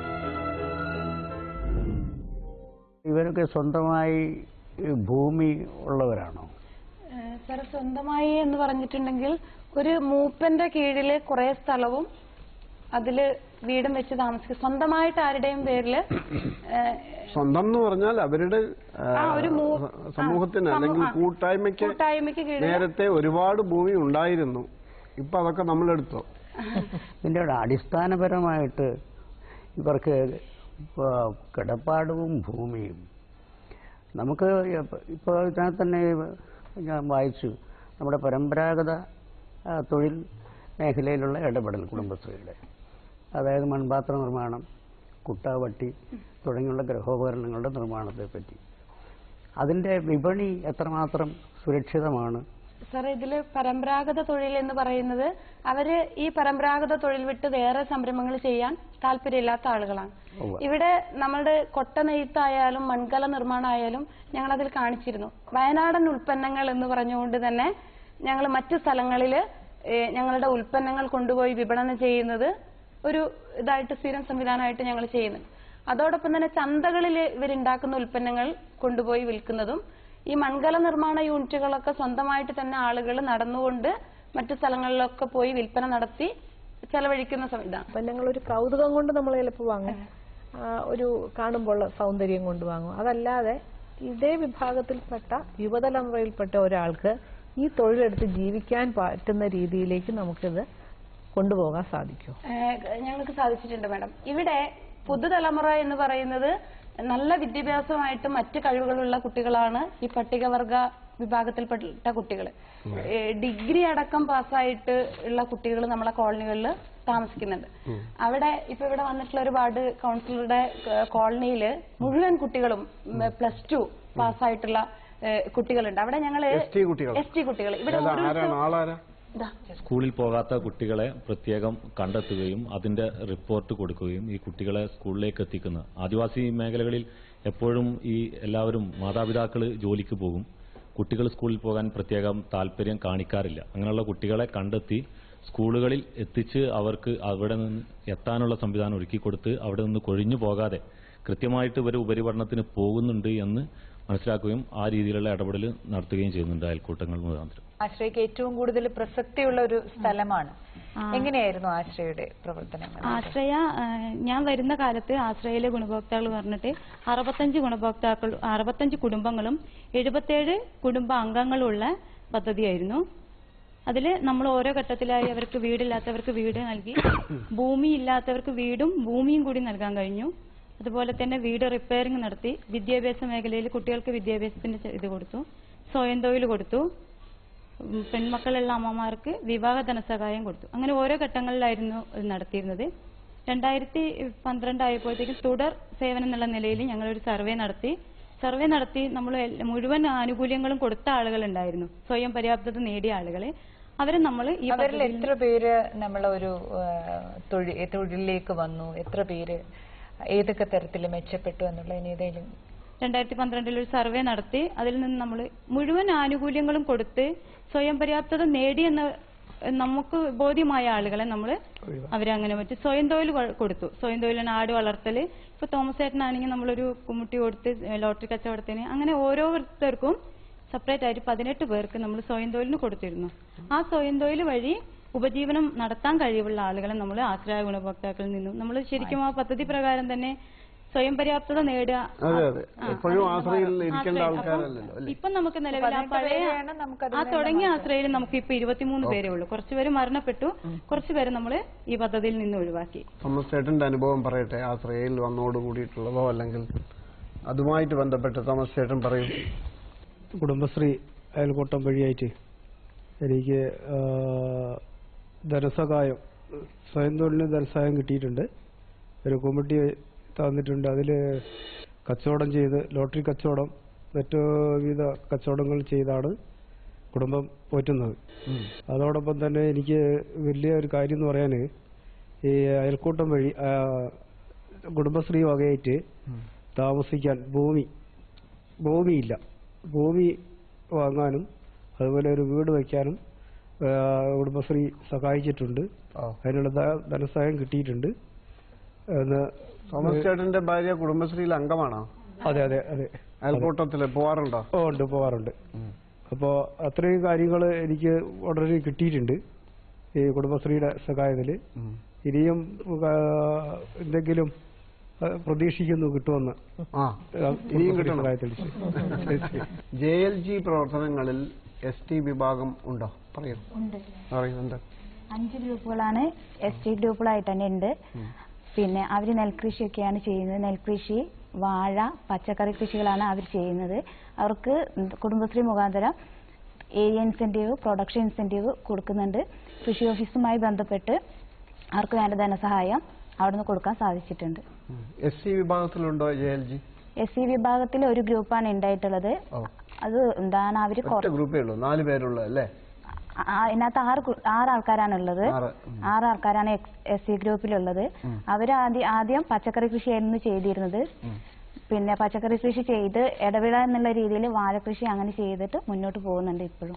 S15: ഇവരൊക്കെ സ്വന്തമായി ഈ ഭൂമി ഉള്ളവരാണോ
S5: സാർ സ്വന്തമായി എന്ന് പറഞ്ഞിട്ടുണ്ടെങ്കിൽ ഒരു മൂപ്പന്റെ കീഴില് കുറെ സ്ഥലവും അതില് വീടും വെച്ച് താമസിക്കും സ്വന്തമായിട്ട് ആരുടെയും പേരില് ഏഹ്,
S8: സ്വന്തം എന്ന് പറഞ്ഞാൽ അവരുടെ ആ,
S5: ആ, ഒരു മൂ-
S8: സമൂഹത്തിന്
S5: ആ,
S8: അല്ലെങ്കിൽ
S5: സമൂഹ-
S8: കൂട്ടായ്മയ്ക്ക്
S5: കൂട്ടായ്മയ്ക്ക് കീഴില്
S8: നേരത്തെ ഒരുപാട് ഭൂമി ഉണ്ടായിരുന്നു ഇപ്പൊ അതൊക്കെ നമ്മളെടുത്തോ
S15: ഇതിൻ്റെ ഇവിടെ അടിസ്ഥാനപരമായിട്ട് ഇവർക്ക് ഇപ്പൊ കിടപ്പാടവും ഭൂമിയും നമുക്ക് ഇപ്പോൾ ഇതിനകത്ത് തന്നെ ഞാൻ വായിച്ചു നമ്മുടെ പരമ്പരാഗത ആ, തൊഴിൽ മേഖലയിലുള്ള ഇടപെടൽ കുടുംബശ്രീയുടെ അതായത് മൺപാത്ര നിർമ്മാണം കുട്ടാവട്ടി തുടങ്ങിയുള്ള ഗൃഹോപകരണങ്ങളുടെ നിർമ്മാണത്തെ പറ്റി അതിൻ്റെ വിപണി എത്രമാത്രം സുരക്ഷിതമാണ്
S5: സാർ ഇതില് പരമ്പരാഗത തൊഴിൽ എന്ന് പറയുന്നത് അവര് ഈ പരമ്പരാഗത തൊഴിൽ വിട്ട് വേറെ സംരംഭങ്ങൾ ചെയ്യാൻ താല്പര്യമില്ലാത്ത ആളുകളാണ്
S15: ഉവ്വ.
S5: ഇവിടെ നമ്മളുടെ കൊട്ട നെയ്ത്തായാലും മൺകല നിർമ്മാണമായാലും ഞങ്ങൾ അതിൽ കാണിച്ചിരുന്നു വയനാടൻ ഉൽപ്പന്നങ്ങൾ എന്ന് പറഞ്ഞുകൊണ്ട് തന്നെ ഞങ്ങൾ മറ്റു സ്ഥലങ്ങളിൽ ഞങ്ങളുടെ ഉൽപ്പന്നങ്ങൾ കൊണ്ടുപോയി വിപണനം ചെയ്യുന്നത് ഒരു ഇതായിട്ട് സ്ഥിരം സംവിധാനമായിട്ട് ഞങ്ങൾ ചെയ്യുന്നുണ്ട് അതോടൊപ്പം തന്നെ ചന്തകളിൽ ഇവരുണ്ടാക്കുന്ന ഉൽപ്പന്നങ്ങൾ കൊണ്ടുപോയി വിൽക്കുന്നതും ഈ മൺകല നിർമ്മാണ യൂണിറ്റുകളൊക്കെ സ്വന്തമായിട്ട് തന്നെ ആളുകൾ നടന്നുകൊണ്ട് മറ്റു സ്ഥലങ്ങളിലൊക്കെ പോയി വിൽപ്പന നടത്തി ചെലവഴിക്കുന്ന സംവിധാനം
S16: ഉൽപ്പന്നങ്ങൾ ഒരു കൗതുകം കൊണ്ട് നമ്മൾ ചിലപ്പോൾ വാങ്ങും ആ, ഒരു കാണുമ്പോൾ സൗന്ദര്യം കൊണ്ട് വാങ്ങും അതല്ലാതെ ഇതേ വിഭാഗത്തിൽപ്പെട്ട യുവതലമുറയിൽപ്പെട്ട ഒരാൾക്ക് ഈ തൊഴിലെടുത്ത് ജീവിക്കാൻ പറ്റുന്ന രീതിയിലേക്ക് നമുക്കിത് കൊണ്ടുപോകാൻ സാധിക്കും
S5: ഏഹ് ഞങ്ങൾക്ക് സാധിച്ചിട്ടുണ്ട് മാഡം ഇവിടെ പുതുതലമുറ എന്ന് പറയുന്നത് നല്ല വിദ്യാഭ്യാസമായിട്ട് മറ്റ് കഴിവുകളുള്ള കുട്ടികളാണ് ഈ പട്ടികവർഗ വിഭാഗത്തിൽപ്പെട്ട കുട്ടികൾ ഡിഗ്രി അടക്കം പാസ്സായിട്ട് ഉള്ള കുട്ടികൾ നമ്മളെ കോളനികളിൽ താമസിക്കുന്നുണ്ട് അവിടെ ഇപ്പൊ ഇവിടെ വന്നിട്ടുള്ള ഒരു വാർഡ് കൗൺസിലറുടെ കോളനിയിൽ മുഴുവൻ കുട്ടികളും പ്ലസ് ടു പാസ്സായിട്ടുള്ള ഏഹ് കുട്ടികളുണ്ട് അവിടെ ഞങ്ങള്
S8: ST കുട്ടികൾ?
S5: എസ് ടി കുട്ടികൾ ഇവിടെ
S8: ഏതാ?
S5: ഓരോ
S8: ആരാണ് ആളാരാ
S5: ഇതാ
S17: സ്കൂളിൽ പോകാത്ത കുട്ടികളെ പ്രത്യേകം കണ്ടെത്തുകയും അതിന്റെ റിപ്പോർട്ട് കൊടുക്കുകയും ഈ കുട്ടികളെ സ്കൂളിലേക്ക് എത്തിക്കുന്ന ആദിവാസി മേഖലകളിൽ എപ്പോഴും ഈ എല്ലാവരും മാതാപിതാക്കൾ ജോലിക്ക് പോകും കുട്ടികൾ സ്കൂളിൽ പോകാൻ പ്രത്യേകം താല്പര്യം കാണിക്കാറില്ല അങ്ങനെയുള്ള കുട്ടികളെ കണ്ടെത്തി സ്കൂളുകളിൽ എത്തിച്ച് അവർക്ക് അവിടെ നിന്ന് എത്താനുള്ള സംവിധാനം ഒരുക്കി കൊടുത്ത് അവിടെ നിന്ന് കൊഴിഞ്ഞു പോകാതെ കൃത്യമായിട്ട് ഇവർ ഉപരിപഠനത്തിന് പോകുന്നുണ്ട് എന്ന് മനസ്സിലാക്കുകയും ആ രീതിയിലുള്ള ഇടപെടൽ നടത്തുകയും ചെയ്യുന്നുണ്ട് അയൽക്കൂട്ടങ്ങൾ മുഖാന്തരം
S13: ആശ്രയക്ക് ഏറ്റവും കൂടുതൽ പ്രസക്തിയുള്ള ഒരു സ്ഥലമാണ് എങ്ങനെയായിരുന്നു ആശ്രയയുടെ പ്രവർത്തനങ്ങൾ
S18: ആശ്രയ ആ, ഞാൻ വരുന്ന കാലത്ത് ആശ്രയയിലെ ഗുണഭോക്താക്കൾ പറഞ്ഞിട്ട് അറുപത്തഞ്ച് ഗുണഭോക്താക്കൾ അറുപത്തഞ്ച് കുടുംബങ്ങളും എഴുപത്തേഴ് കുടുംബ അംഗങ്ങളുള്ള പദ്ധതിയായിരുന്നു അതിൽ നമ്മൾ ഓരോ ഘട്ടത്തിലായി അവർക്ക് വീടില്ലാത്തവർക്ക് വീട് നൽകി ഭൂമി ഇല്ലാത്തവർക്ക് വീടും ഭൂമിയും കൂടി നൽകാൻ കഴിഞ്ഞു അതുപോലെ തന്നെ വീട് റിപ്പയറിംഗ് നടത്തി വിദ്യാഭ്യാസ മേഖലയിൽ കുട്ടികൾക്ക് വിദ്യാഭ്യാസത്തിന്റെ ചെ- ഇത് കൊടുത്തു സ്വയം തൊഴിൽ കൊടുത്തു ഉം, പെൺമക്കളുള്ള അമ്മമാർക്ക് വിവാഹ ധനസഹായം കൊടുത്തു അങ്ങനെ ഓരോ ഘട്ടങ്ങളിലായിരുന്നു ഇത് നടത്തിയിരുന്നത് രണ്ടായിരത്തി പന്ത്രണ്ട് ആയപ്പോഴത്തേക്കും തുടർ സേവനം എന്നുള്ള നിലയിൽ ഞങ്ങളൊരു സർവേ നടത്തി സർവേ നടത്തി നമ്മൾ എല്ല- മുഴുവൻ ആനുകൂല്യങ്ങളും കൊടുത്ത ആളുകൾ ഉണ്ടായിരുന്നു സ്വയം പര്യാപ്തത നേടിയ ആളുകളെ അവരെ നമ്മൾ ഈ
S13: അവരിൽ
S18: പദ്ധതിയിൽ
S13: എത്ര പേര് നമ്മളൊരു തൊഴിൽ തൊഴിലിലേക്ക് വന്നു എത്ര പേര് ഏതൊക്കെ തരത്തിൽ മെച്ചപ്പെട്ടു എന്നുള്ളതിന് ഏതെങ്കിലും
S18: രണ്ടായിരത്തി പന്ത്രണ്ടിൽ ഒരു സർവേ നടത്തി അതിൽ നിന്ന് നമ്മൾ മുഴുവൻ ആനുകൂല്യങ്ങളും കൊടുത്ത് സ്വയം പര്യാപ്തത നേടിയെന്ന് നമുക്ക് ബോധ്യമായ ആളുകളെ നമ്മൾ അവരെ അങ്ങനെ പറ്റി സ്വയം തൊഴിൽ കൊ- കൊടുത്തു സ്വയം തൊഴിലിന് ആട് വളർത്തല് ഇപ്പൊ തോമസ് ചേട്ടനാണെങ്കിൽ നമ്മളൊരു കുമ്മുട്ടി കൊടുത്ത് ലോട്ടറി കച്ചവടത്തിന് അങ്ങനെ ഓരോരുത്തർക്കും സെപ്പറേറ്റ് ആയിട്ട് പതിനെട്ട് പേർക്ക് നമ്മൾ സ്വയം തൊഴിലിന് കൊടുത്തിരുന്നു ആ സ്വയം തൊഴിൽ വഴി ഉപജീവനം നടത്താൻ കഴിവുള്ള ആളുകളെ നമ്മൾ ആശ്രയ ഗുണഭോക്താക്കളിൽ നിന്നും നമ്മൾ ശരിക്കും ആ പദ്ധതി പ്രകാരം തന്നെ സ്വയം പര്യാപ്തത നേടുക
S8: അതെ അതെ
S18: ആ,
S8: എപ്പോഴും
S18: അത്
S8: ആശ്രയിൽ
S18: നമ്മൾ
S8: ഇരിക്കേണ്ട
S18: ആശ്രയം.
S8: ആൾക്കാരല്ലല്ലോ
S18: അപ്പം
S8: അല്ലേ
S18: ഇപ്പം നമുക്ക് നിലവിൽ ആ
S13: പതിനെട്ട്
S18: പഴയ
S13: പേരെയാണ് നമുക്കതിൽ
S18: ആ
S13: നിന്ന്
S18: തുടങ്ങിയ
S13: മാറ്റാൻ.
S18: ആശ്രയിൽ നമുക്ക് ഇപ്പൊ ഇരുപത്തിമൂന്ന് പേരേ ഉള്ളൂ കുറച്ചുപേര് മരണപ്പെട്ടു കുറച്ചുപേരെ നമ്മൾ ഈ പദ്ധതിയിൽ നിന്ന് ഒഴിവാക്കി
S8: തോമസ് ചേട്ടന്റെ അനുഭവം പറയട്ടെ ആശ്രയയിൽ വന്നോട് കൂടിയിട്ടുള്ളതോ അല്ലെങ്കിൽ അതുമായിട്ട് ബന്ധപ്പെട്ട് തോമസ് ചേട്ടൻ പറയും
S19: കുടുംബശ്രീ അയൽക്കൂട്ടം വഴിയായിട്ട് എനിക്ക് ആ, ധനസഹായം സ്വയം തൊഴിലിന് ധനസഹായം കിട്ടിയിട്ടുണ്ട് ഒരു കമ്മിറ്റി തന്നിട്ടുണ്ട് അതിൽ കച്ചവടം ചെയ്ത് ലോട്ടറി കച്ചവടം മറ്റു വിവിധ കച്ചവടങ്ങൾ ചെയ്താണ് കുടുംബം പോറ്റുന്നത് അതോടൊപ്പം തന്നെ എനിക്ക് വലിയ ഒരു കാര്യം എന്ന് പറയാൻ ഈ അയൽക്കൂട്ടം വഴി ആ, കുടുംബശ്രീ വകയായിട്ട് താമസിക്കാൻ ഭൂമി ഭൂമിയില്ല ഭൂമി വാങ്ങാനും അതുപോലെ ഒരു വീട് വയ്ക്കാനും ആ, കുടുംബശ്രീ സഹായിച്ചിട്ടുണ്ട് അതിനുള്ള ധ- ധനസഹായം കിട്ടിയിട്ടുണ്ട് എന്ന്
S8: തോമസ് ചേട്ടന്റെ ഭാര്യ കുടുംബശ്രീയിൽ അംഗമാണോ
S19: അതെ അതെ അതെ
S8: അയൽക്കൂട്ടത്തില് പോവാറുണ്ടോ
S19: ഓ ഉണ്ട് പോവാറുണ്ട് അപ്പോ അത്രയും കാര്യങ്ങൾ എനിക്ക് വളരെ കിട്ടിയിട്ടുണ്ട് ഈ കുടുംബശ്രീയുടെ സഹായത്തില് ഇനിയും ആ, എന്തെങ്കിലും ആ, പ്രതീക്ഷിക്കുന്നു കിട്ടുമെന്ന്
S8: ആ ഇനിയും
S19: കുടുംബശ്രീ
S8: കിട്ടണം
S19: സഹായത്തിൽ
S8: ജെ എൽ ജി പ്രവർത്തനങ്ങളിൽ എസ് ടി വിഭാഗം ഉണ്ടോ പറയൂ
S6: ഉണ്ട്
S8: പറയുന്നുണ്ട്
S6: അഞ്ച് ഗ്രൂപ്പുകളാണ് എസ് ടി ഗ്രൂപ്പുകളായിട്ട് തന്നെ ഉണ്ട് പിന്നെ അവർ നെൽകൃഷിയൊക്കെയാണ് ചെയ്യുന്നത് നെൽകൃഷി വാഴ പച്ചക്കറി കൃഷികളാണ് അവർ ചെയ്യുന്നത് അവർക്ക് കുടുംബശ്രീ മുഖാന്തരം ഏരിയ ഇൻസെന്റീവ് പ്രൊഡക്ഷൻ ഇൻസെന്റീവ് കൊടുക്കുന്നുണ്ട് കൃഷി ഓഫീസുമായി ബന്ധപ്പെട്ട് അവർക്ക് വേണ്ട ധനസഹായം അവിടുന്ന് കൊടുക്കാൻ സാധിച്ചിട്ടുണ്ട്
S8: എസ് സി വിഭാഗത്തിലുണ്ടോ J L G
S6: S C വിഭാഗത്തിൽ ഒരു ഗ്രൂപ്പാണ് ഉണ്ടായിട്ടുള്ളത്
S8: ഓ
S6: അത് എന്താണ് അവർ
S8: ഒറ്റ ഗ്രൂപ്പേ ഉള്ളൂ നാല് പേരുള്ളത് അല്ലേ
S6: ഇതിനകത്ത് ആറ് കു- ആറ് ആൾക്കാരാണുള്ളത്
S8: ആറ്.
S6: ആറ് ആൾക്കാരാണ് എസ് സി ഗ്രൂപ്പിലുള്ളത് അവർ ആദ്യം ആദ്യം പച്ചക്കറി കൃഷിയായിരുന്നു ചെയ്തിരുന്നത് പിന്നെ പച്ചക്കറി കൃഷി ചെയ്ത് ഇടവിള എന്നുള്ള രീതിയിൽ വാഴകൃഷി അങ്ങനെ ചെയ്തിട്ട് മുന്നോട്ട് പോകുന്നുണ്ട് ഇപ്പോഴും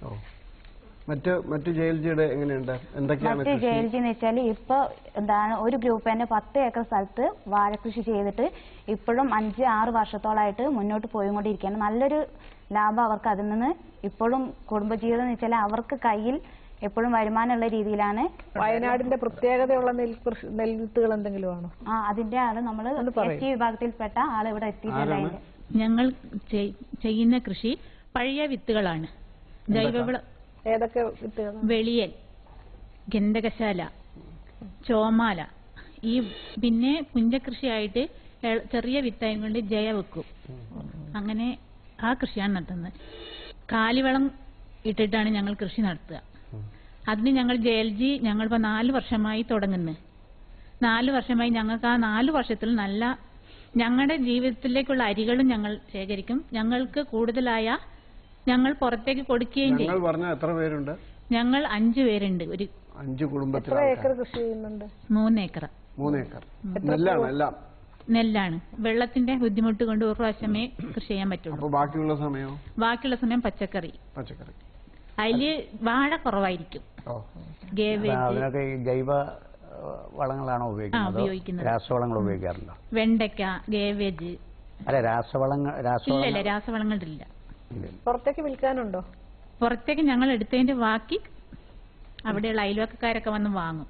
S8: മറ്റ് മറ്റ് ജെ എൽ ജിയുടെ എങ്ങനെയുണ്ട് എന്തൊക്കെയാണ്
S6: മറ്റ് ജെ
S8: കൃഷി
S6: എൽ ജി എന്ന് വെച്ചാൽ ഇപ്പൊ എന്താണ് ഒരു ഗ്രൂപ്പ് തന്നെ പത്ത് ഏക്കർ സ്ഥലത്ത് വാഴകൃഷി ചെയ്തിട്ട് ഇപ്പോഴും അഞ്ച് ആറ് വർഷത്തോളായിട്ട് മുന്നോട്ട് പോയിക്കൊണ്ടിരിക്കുകയാണ് നല്ലൊരു ലാഭം അവർക്ക് അതിൽ നിന്ന് ഇപ്പോഴും കുടുംബജീവിതം എന്ന് വെച്ചാൽ അവർക്ക് കയ്യിൽ എപ്പോഴും വരുമാനമുള്ള രീതിയിലാണ്
S16: വയനാടിന്റെ പ്രത്യേകതയുള്ള നെൽകൃഷി നെൽവിത്തുകൾ എന്തെങ്കിലും ആണോ
S6: ആ അതിന്റെ ആള് നമ്മൾ
S16: പറയൂ.
S6: എസ് ടി വിഭാഗത്തിൽപ്പെട്ട ആള് ഇവിടെ എത്തിയിട്ടുണ്ട്
S16: ആരാണ്?
S6: അതിന്റെ
S20: ഞങ്ങൾ ചെയ്- ചെയ്യുന്ന കൃഷി പഴയ വിത്തുകളാണ് ജൈവവള
S16: ഏതൊക്കെ വിത്തുകൾ
S20: വെളിയൽ ഗന്ധകശാല ചോമാല ഈ പിന്നെ പുഞ്ചകൃഷിയായിട്ട് എ- ചെറിയ വിത്തായും കൊണ്ട് ജയ വെക്കും അങ്ങനെ ആ കൃഷിയാണ് നടത്തുന്നത് കാലിവളം ഇട്ടിട്ടാണ് ഞങ്ങൾ കൃഷി നടത്തുക അതിന് ഞങ്ങൾ ജെ എൽ ജി ഞങ്ങളിപ്പോൾ നാല് വർഷമായി തുടങ്ങുന്നു നാല് വർഷമായി ഞങ്ങൾക്ക് ആ നാല് വർഷത്തിൽ നല്ല ഞങ്ങളുടെ ജീവിതത്തിലേക്കുള്ള അരികളും ഞങ്ങൾ ശേഖരിക്കും ഞങ്ങൾക്ക് കൂടുതലായ ഞങ്ങൾ പുറത്തേക്ക് കൊടുക്കുകയും
S8: ഞങ്ങൾ
S20: ചെയ്യും
S8: പറഞ്ഞ എത്ര പേരുണ്ട്
S20: ഞങ്ങൾ അഞ്ചു പേരുണ്ട് ഒരു
S8: അഞ്ച് കുടുംബത്തിലെ
S16: എത്ര
S8: ആൾക്കാർ
S16: ഏക്കർ കൃഷി ചെയ്യുന്നുണ്ട്
S20: മൂന്ന് ഏക്കർ
S8: മൂന്ന് ഏക്കർ
S20: എത്ര
S8: നെല്ലാണ്
S20: പൂവ്?
S8: എല്ലാം
S20: നെല്ലാണ് വെള്ളത്തിന്റെ ബുദ്ധിമുട്ട് കൊണ്ട് ഒരു പ്രാവശ്യമേ കൃഷി ചെയ്യാൻ പറ്റുള്ളൂ
S8: അപ്പൊ ബാക്കിയുള്ള സമയം
S20: ബാക്കിയുള്ള സമയം പച്ചക്കറി
S8: പച്ചക്കറി
S20: അതില് വാഴ കുറവായിരിക്കും
S8: ഓ
S20: ഗേവേജ്
S15: അതിനൊക്കെ ഈ ജൈവ ഏഹ്, വളങ്ങളാണോ ഉപയോഗിക്കുന്നത്
S20: ഉപയോഗിക്കുന്നത്.
S15: രാസവളങ്ങൾ ഉപയോഗിക്കാറുണ്ടോ
S20: വെണ്ടയ്ക്ക ഗേവേജ്
S15: അല്ല രാസവളങ്ങൾ
S20: ഇല്ല ഇല്ല
S15: രാസവളങ്ങൾ
S20: രാസവളങ്ങളില്ല
S16: പുറത്തേക്ക് വിൽക്കാനുണ്ടോ
S20: പുറത്തേക്ക് ഞങ്ങൾ എടുത്തതിന്റെ ബാക്കി അവിടെയുള്ള അയൽവക്കക്കാരൊക്കെ വന്ന് വാങ്ങും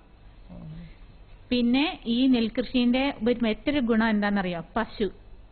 S20: പിന്നെ ഈ നെൽകൃഷിന്റെ ഒരു മറ്റൊരു ഗുണം എന്താണെന്നറിയോ പശു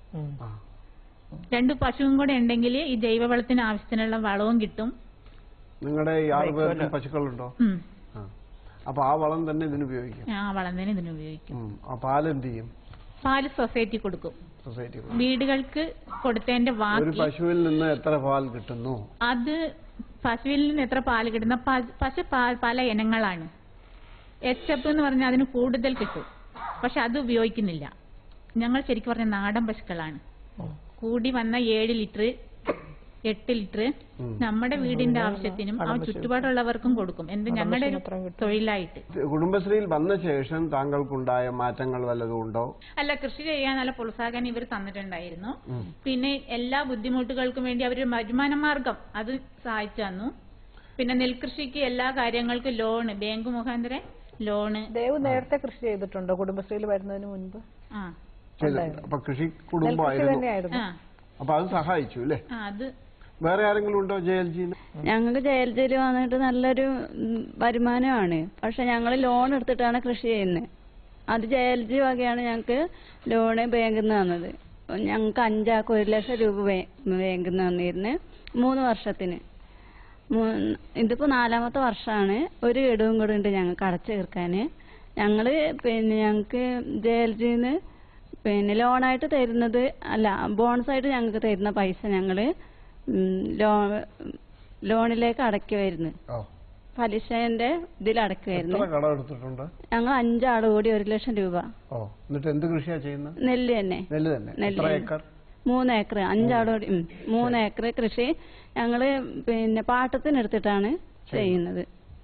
S20: രണ്ട് പശുവും കൂടെ ഉണ്ടെങ്കിൽ ഈ ജൈവവളത്തിന് ആവശ്യത്തിനുള്ള വളവും കിട്ടും
S8: നിങ്ങളുടെ ഈ ആറ് പേർക്കും പശുക്കളുണ്ടോ
S20: ഉം.
S8: ആ. അപ്പൊ ആ വളം തന്നെ ഇതിന് ഉപയോഗിക്കും
S20: ആ വളം തന്നെ ഇതിന് ഉപയോഗിക്കും
S8: ഉം. ആ പാൽ എന്ത് ചെയ്യും
S20: പാല് സൊസൈറ്റി കൊടുക്കും
S8: സൊസൈറ്റി
S20: വീടുകൾക്ക് കൊടുത്തതിന്റെ
S8: ഒരു
S20: ബാക്കി
S8: പശുവിൽ നിന്ന് എത്ര പാൽ കിട്ടുന്നു
S20: അത് പശുവിൽ നിന്ന് എത്ര പാല് കിട്ടുന്ന പ- പശു പാ- പല ഇനങ്ങളാണ് എച്ച് എഫ് എന്ന് പറഞ്ഞാൽ അതിന് കൂടുതൽ കിട്ടും പക്ഷെ അത് ഉപയോഗിക്കുന്നില്ല ഞങ്ങൾ ശരിക്കും പറഞ്ഞ നാടൻ പശുക്കളാണ് കൂടി വന്ന ഏഴ് ലിറ്റർ എട്ട് ലിറ്റർ നമ്മുടെ വീടിന്റെ ആവശ്യത്തിനും ആ ചുറ്റുപാടുള്ളവർക്കും കൊടുക്കും എന്ത് ഞങ്ങളുടെ ഒരു തൊഴിലായിട്ട്
S8: കുടുംബശ്രീയിൽ വന്ന ശേഷം താങ്കൾക്കുണ്ടായ മാറ്റങ്ങൾ വല്ലതും ഉണ്ടോ
S20: അല്ല കൃഷി ചെയ്യാൻ നല്ല പ്രോത്സാഹനം ഇവർ തന്നിട്ടുണ്ടായിരുന്നു
S8: ഉം.
S20: പിന്നെ എല്ലാ ബുദ്ധിമുട്ടുകൾക്കും വേണ്ടി അവർ വരുമാന മാർഗം അത് സഹായിച്ചു തന്നു പിന്നെ നെൽകൃഷിക്ക് എല്ലാ കാര്യങ്ങൾക്കും ലോണ് ബാങ്ക് മുഖാന്തരം ലോണ്
S16: ദേവ് നേരത്തെ കൃഷി ചെയ്തിട്ടുണ്ടോ കുടുംബശ്രീയിൽ വരുന്നതിന് മുൻപ്
S20: ആ
S8: ചെയ്തിട്ടുണ്ട്. അപ്പൊ കൃഷി
S16: നെൽകൃഷി
S8: കുടുംബമായിരുന്നു
S16: തന്നെയായിരുന്നു
S20: ആ
S8: അപ്പൊ അത് സഹായിച്ചു അല്ലേ
S20: ആ, അത്
S8: വേറെ ആരെങ്കിലും ഉണ്ടോ ജെ എൽ ജിയിൽ
S21: ഞങ്ങൾക്ക് ജയൽജിയിൽ വന്നിട്ട് നല്ലൊരു ഉം, വരുമാനമാണ് പക്ഷെ ഞങ്ങൾ ലോൺ എടുത്തിട്ടാണ് കൃഷി ചെയ്യുന്നത് അത് ജയൽജി വകയാണ് ഞങ്ങൾക്ക് ലോണ് ബാങ്കിൽ നിന്ന് തന്നത് ഞങ്ങൾക്ക് അഞ്ചാൾക്ക് ഒരു ലക്ഷം രൂപ ബേ- ബാങ്കിൽ നിന്ന് തന്നിരുന്നു മൂന്ന് വർഷത്തിന് മൂ- ഇതിപ്പോ നാലാമത്തെ വർഷമാണ് ഒരു ഗഡുവും കൂടെ ഉണ്ട് ഞങ്ങൾക്ക് അടച്ചു തീർക്കാൻ ഞങ്ങൾ പിന്നെ ഞങ്ങൾക്ക് ജയൽജിന്ന് പിന്നെ ലോണായിട്ട് തരുന്നത് അല്ല ബോണസായിട്ട് ഞങ്ങൾക്ക് തരുന്ന പൈസ ഞങ്ങൾ ലോ ലോണിലേക്ക് അടയ്ക്കുമായിരുന്നു
S8: ഓ.
S21: പലിശന്റെ ഇതിൽ അടയ്ക്കുമായിരുന്നു
S8: എത്ര കടം എടുത്തിട്ടുണ്ട്
S21: ഞങ്ങൾ അഞ്ചാള് കൂടി ഒരു ലക്ഷം രൂപ
S8: ഓ എന്നിട്ട് എന്ത് കൃഷിയാ ചെയ്യുന്നത്
S21: നെല്ല് തന്നെ
S8: നെല്ല് തന്നെ
S21: നെല്ല്
S8: എത്ര
S21: തന്നെ.
S8: ഏക്കർ
S21: മൂന്ന് ഏക്കർ അഞ്ചാള് കൂടി ഉം, മൂന്ന് ഏക്കർ കൃഷി ഞങ്ങള് പിന്നെ പാട്ടത്തിനെടുത്തിട്ടാണ് ചെയ്യുന്നത്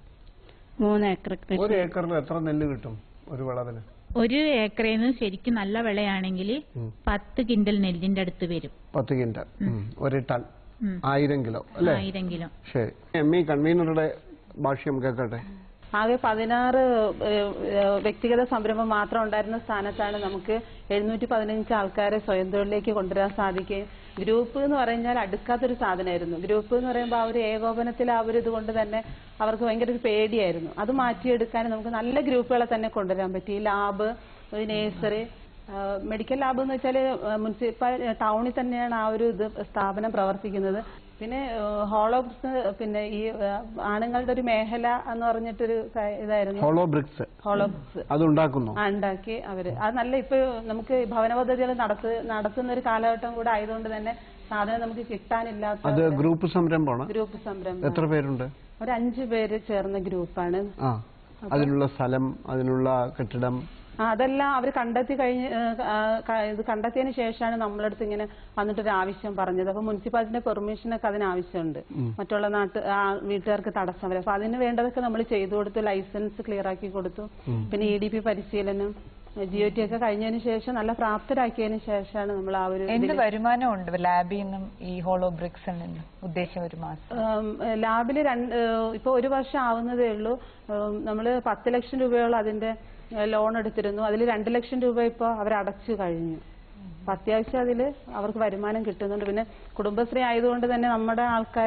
S21: മൂന്ന് ഏക്കർ
S8: ഒരു
S21: കൃഷി
S8: ഏക്കറിൽ എത്ര നെല്ല് കിട്ടും ഒരു വിളവിന്
S20: ഒരു ഏക്കറേന്ന് ശരിക്കും നല്ല വിളയാണെങ്കിൽ
S8: ഉം.
S20: പത്ത് കിൻഡൽ നെല്ലിന്റെ അടുത്ത് വരും
S8: പത്ത് കിൻഡൽ ഉം. ഒരു ടൺ
S20: ഉം.
S8: ആയിരം കിലോ അല്ലേ
S20: ആയിരം കിലോ
S8: ശരി എം ഇ കൺവീനറുടെ ഭാഷ്യം കേൾക്കട്ടെ
S5: ആകെ പതിനാറ് ഏഹ്, ഏഹ്, വ്യക്തിഗത സംരംഭം മാത്രം ഉണ്ടായിരുന്ന സ്ഥാനത്താണ് നമുക്ക് എഴുന്നൂറ്റി പതിനഞ്ച് ആൾക്കാരെ സ്വയം തൊഴിലിലേക്ക് കൊണ്ടുവരാൻ സാധിക്കുകയും ഗ്രൂപ്പ് എന്ന് പറഞ്ഞാൽ അടുക്കാത്തൊരു സാധനമായിരുന്നു ഗ്രൂപ്പ് എന്ന് പറയുമ്പോൾ ആ ഒരു ഏകോപനത്തിൽ ആ ഒരു ഇതുകൊണ്ട് തന്നെ അവർക്ക് ഭയങ്കര ഒരു പേടിയായിരുന്നു അത് മാറ്റിയെടുക്കാൻ നമുക്ക് നല്ല ഗ്രൂപ്പുകളെ തന്നെ കൊണ്ടുവരാൻ പറ്റി ലാബ് ഒരു നേഴ്സറി മെഡിക്കൽ ലാബ് എന്ന് വെച്ചാൽ മുനിസിപ്പൽ ടൗണിൽ തന്നെയാണ് ആ ഒരു ഇത് സ്ഥാപനം പ്രവർത്തിക്കുന്നത് പിന്നെ ഹോളോബ്സ് പിന്നെ ഈ ഏഹ്, ആണുങ്ങളുടെ ഒരു മേഖല എന്ന് പറഞ്ഞിട്ടൊരു ക- ഇതായിരുന്നു
S8: ഹോളോ ബ്രിക്സ്
S5: ഹോളോബ്സ്
S8: അത് ഉണ്ടാക്കുന്നു
S5: ആ, ഉണ്ടാക്കി അവര് അത് നല്ല ഇപ്പൊ നമുക്ക് ഭവന പദ്ധതികൾ നടത്ത് നടത്തുന്ന ഒരു കാലഘട്ടം കൂടെ ആയതുകൊണ്ട് തന്നെ സാധനം നമുക്ക് കിട്ടാനില്ലാത്ത
S8: അത് ഗ്രൂപ്പ് സംരംഭമാണ്
S5: ഗ്രൂപ്പ് സംരംഭം
S8: എത്ര പേരുണ്ട്
S5: ഒരു അഞ്ചു പേര് ചേർന്ന ഗ്രൂപ്പാണ്
S8: ആ അതിനുള്ള സ്ഥലം അതിനുള്ള കെട്ടിടം
S5: ആ, അതെല്ലാം അവർ കണ്ടെത്തി കഴിഞ്ഞ് ഏഹ്, ആ, ക- ഇത് കണ്ടെത്തിയതിന് ശേഷമാണ് നമ്മളടുത്ത് ഇങ്ങനെ വന്നിട്ടൊരു ആവശ്യം പറഞ്ഞത് അപ്പൊ മുനിസിപ്പാലിറ്റിന്റെ പെർമിഷനൊക്കെ അതിന് ആവശ്യമുണ്ട്
S8: ഉം.
S5: മറ്റുള്ള നാട്ട് ആ, വീട്ടുകാർക്ക് തടസ്സം വരും അപ്പൊ അതിന് വേണ്ടതൊക്കെ നമ്മൾ ചെയ്തു കൊടുത്തു ലൈസൻസ് ക്ലിയർ ആക്കി കൊടുത്തു
S13: ഉം.
S5: പിന്നെ ഇ ഡി പി പരിശീലനം ജിഒ ടി ഒക്കെ കഴിഞ്ഞതിന് ശേഷം നല്ല പ്രാപ്തരാക്കിയതിന് ശേഷമാണ് നമ്മൾ ആ ഒരു
S13: എന്ത്
S5: ഇതില്
S13: വരുമാനം ഉണ്ട് ലാബിൽ നിന്നും ഈ ഹോളോ ബ്രിക്സിൽ നിന്നും ഉദ്ദേശം ഒരു മാസം
S5: ലാബിൽ രണ്ട് ഏഹ് ഇപ്പൊ ഒരു വർഷം ആവുന്നതേ ഉള്ളൂ നമ്മൾ പത്ത് ലക്ഷം രൂപയോളം അതിന്റെ ലോൺ എടുത്തിരുന്നു അതിൽ രണ്ട് ലക്ഷം രൂപ ഇപ്പോൾ അവർ അടച്ചു കഴിഞ്ഞു അപ്പൊ അത്യാവശ്യം അതിൽ അവർക്ക് വരുമാനം കിട്ടുന്നുണ്ട് പിന്നെ കുടുംബശ്രീ ആയതുകൊണ്ട് തന്നെ നമ്മുടെ ആൾക്കാരെ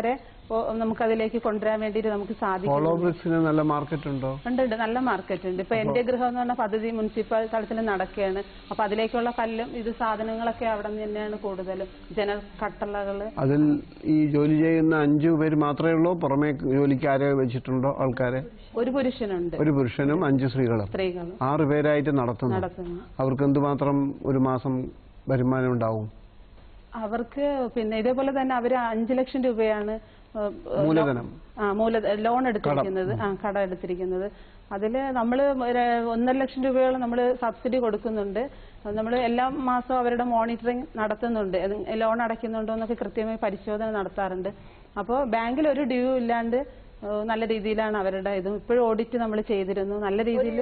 S4: അപ്പോൾ നമുക്കതിലേക്ക് കൊണ്ടുവരാൻ വേണ്ടിയിട്ട് നമുക്ക് സാധിക്കും
S8: ഫോളോ ബ്രിക്സിന് നല്ല മാർക്കറ്റ് ഉണ്ടോ
S4: ഉണ്ട് ഉണ്ട് നല്ല മാർക്കറ്റ് ഉണ്ട് ഇപ്പൊ എന്റെ ഗൃഹം എന്ന് പറഞ്ഞ പദ്ധതി മുനിസിപ്പൽ തലത്തിൽ നടക്കുകയാണ് അപ്പൊ അതിലേക്കുള്ള കല്ലും ഇത് സാധനങ്ങളൊക്കെ അവിടെ നിന്ന് തന്നെയാണ് കൂടുതലും ജനൽ കട്ടളകള്
S8: അതിൽ ഈ ജോലി ചെയ്യുന്ന അഞ്ചു പേര് മാത്രമേ ഉള്ളൂ പുറമേ ജോലിക്ക് ആരെ വെച്ചിട്ടുണ്ടോ ആൾക്കാരെ
S4: ഒരു പുരുഷനുണ്ട്
S8: ഒരു പുരുഷനും അഞ്ച് സ്ത്രീകളും
S4: സ്ത്രീകളും
S8: ആറ് പേരായിട്ട് നടത്തുന്നു
S4: നടത്തുന്നു
S8: അവർക്ക് എന്തുമാത്രം ഒരു മാസം വരുമാനം ഉണ്ടാവും
S4: അവർക്ക് പിന്നെ ഇതേപോലെ തന്നെ അവര് അഞ്ചു ലക്ഷം രൂപയാണ് ഏഹ്, ഏഹ്,
S8: മൂലധനം.
S4: ആ മൂല ലോൺ എടുത്തിരിക്കുന്നത് ആ കടം എടുത്തിരിക്കുന്നത് അതിൽ നമ്മൾ ഒന്നര ലക്ഷം രൂപയോളം നമ്മൾ സബ്സിഡി കൊടുക്കുന്നുണ്ട് നമ്മൾ എല്ലാ മാസവും അവരുടെ മോണിറ്ററിങ് നടത്തുന്നുണ്ട് ലോൺ അടയ്ക്കുന്നുണ്ടോ എന്നൊക്കെ കൃത്യമായി പരിശോധന നടത്താറുണ്ട് അപ്പോൾ ബാങ്കിൽ ഒരു ഡ്യൂ ഇല്ലാണ്ട് ഏഹ്, നല്ല രീതിയിലാണ് അവരുടെ ഇത് ഇപ്പോഴും ഓഡിറ്റ് നമ്മൾ ചെയ്തിരുന്നു നല്ല രീതിയിൽ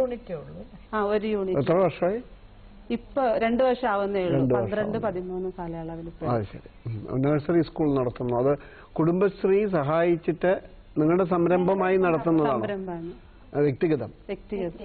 S4: ആ ഒരു യൂണിറ്റ്
S8: എത്ര വർഷമായി
S4: ഇപ്പൊ രണ്ടു വർഷം ആവുന്നേ ഉള്ളൂ
S8: രണ്ട് വർഷം
S4: പന്ത്രണ്ട് പതിമൂന്ന് കാലയളവിൽ ഇപ്പൊ
S8: ആ ശരി ഉം. നഴ്സറി സ്കൂൾ നടത്തുന്നു അത് കുടുംബശ്രീ സഹായിച്ചിട്ട് നിങ്ങളുടെ സംരംഭമായി നടത്തുന്നതാണ്
S4: സംരംഭമാണ്
S8: വ്യക്തിഗതം
S4: വ്യക്തിഗത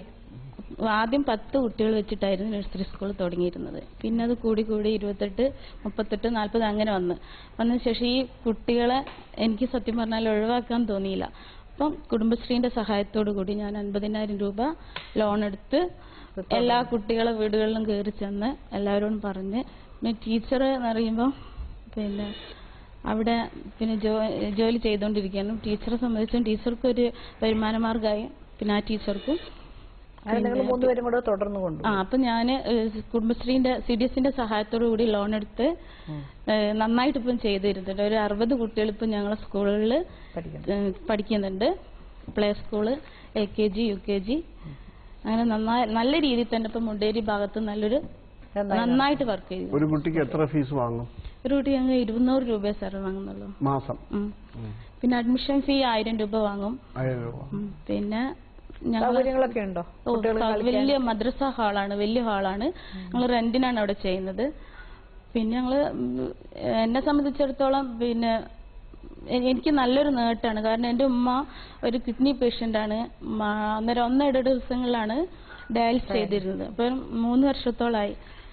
S7: ആദ്യം പത്ത് കുട്ടികൾ വെച്ചിട്ടായിരുന്നു നഴ്സറി സ്കൂൾ തുടങ്ങിയിരുന്നത് പിന്നെ അത് കൂടി കൂടി ഇരുപത്തെട്ട് മുപ്പത്തെട്ട് നാൽപ്പത് അങ്ങനെ വന്ന് വന്നതിന് ശേഷം ഈ കുട്ടികളെ എനിക്ക് സത്യം പറഞ്ഞാൽ ഒഴിവാക്കാൻ തോന്നിയില്ല അപ്പം കുടുംബശ്രീന്റെ സഹായത്തോടു കൂടി ഞാൻ അൻപതിനായിരം രൂപ ലോൺ എടുത്ത് എല്ലാ കുട്ടികളെ വീടുകളിലും കയറി ചെന്ന് എല്ലാവരോടും പറഞ്ഞ് പിന്നെ ടീച്ചർ എന്ന് പറയുമ്പോൾ പിന്നെ അവിടെ പിന്നെ ജോ ജോലി ചെയ്തുകൊണ്ടിരിക്കുകയാണ് ടീച്ചറെ സംബന്ധിച്ചും ടീച്ചർക്കും ഒരു വരുമാന മാർഗമായി പിന്നെ ആ ടീച്ചർക്കും
S16: അത് നിങ്ങൾ
S7: പിന്നെ
S16: മൂന്നുപേരും കൂടെ തുടർന്നു കൊണ്ടു
S7: ആ അപ്പൊ ഞാൻ കുടുംബശ്രീന്റെ സി ഡി എസിന്റെ സഹായത്തോടു കൂടി ലോൺ എടുത്ത് ഏഹ്, നന്നായിട്ട് ഇപ്പം ചെയ്തിരുന്നുണ്ട് ഒരു അറുപത് കുട്ടികൾ ഇപ്പം ഞങ്ങളെ സ്കൂളുകളിൽ പഠിക്കുന്നുണ്ട് play school L K G U K G അങ്ങനെ നന്നായി നല്ല രീതിയിൽ തന്നെ ഇപ്പം മുണ്ടേരി ഭാഗത്ത് നല്ലൊരു നന്നായിട്ട് വർക്ക് ചെയ്തു
S8: ഒരു കുട്ടിക്ക് എത്ര ഫീസ് വാങ്ങും
S7: ഒരു കുട്ടി ഞങ്ങൾ ഇരുന്നൂറ് രൂപയെ സാർ വാങ്ങുന്നുള്ളൂ
S8: മാസം
S7: ഉം. പിന്നെ അഡ്മിഷൻ ഫീ ആയിരം രൂപ വാങ്ങും
S8: ആയിരം രൂപ
S7: ഉം. പിന്നെ ഞങ്ങള്
S16: സൗകര്യങ്ങളൊക്കെ ഉണ്ടോ
S7: ഓ,
S16: കുട്ടികൾ
S7: സ-
S16: കളിക്കാൻ?
S7: വലിയ മദ്രസ ഹാളാണ് വലിയ ഹാളാണ് ഞങ്ങൾ റെന്റിനാണ് അവിടെ ചെയ്യുന്നത് പിന്നെ ഞങ്ങള് ഉം, എന്നെ സംബന്ധിച്ചിടത്തോളം പിന്നെ എ- എനിക്ക് നല്ലൊരു നേട്ടമാണ് കാരണം എൻ്റെ ഉമ്മ ഒരു കിഡ്നി പേഷ്യൻ്റ് ആണ് മ- അന്നേരം ഒന്നിട ദിവസങ്ങളിലാണ് ഡയാലിസ് ചെയ്തിരുന്നത് അപ്പം മൂന്ന് വർഷത്തോളായി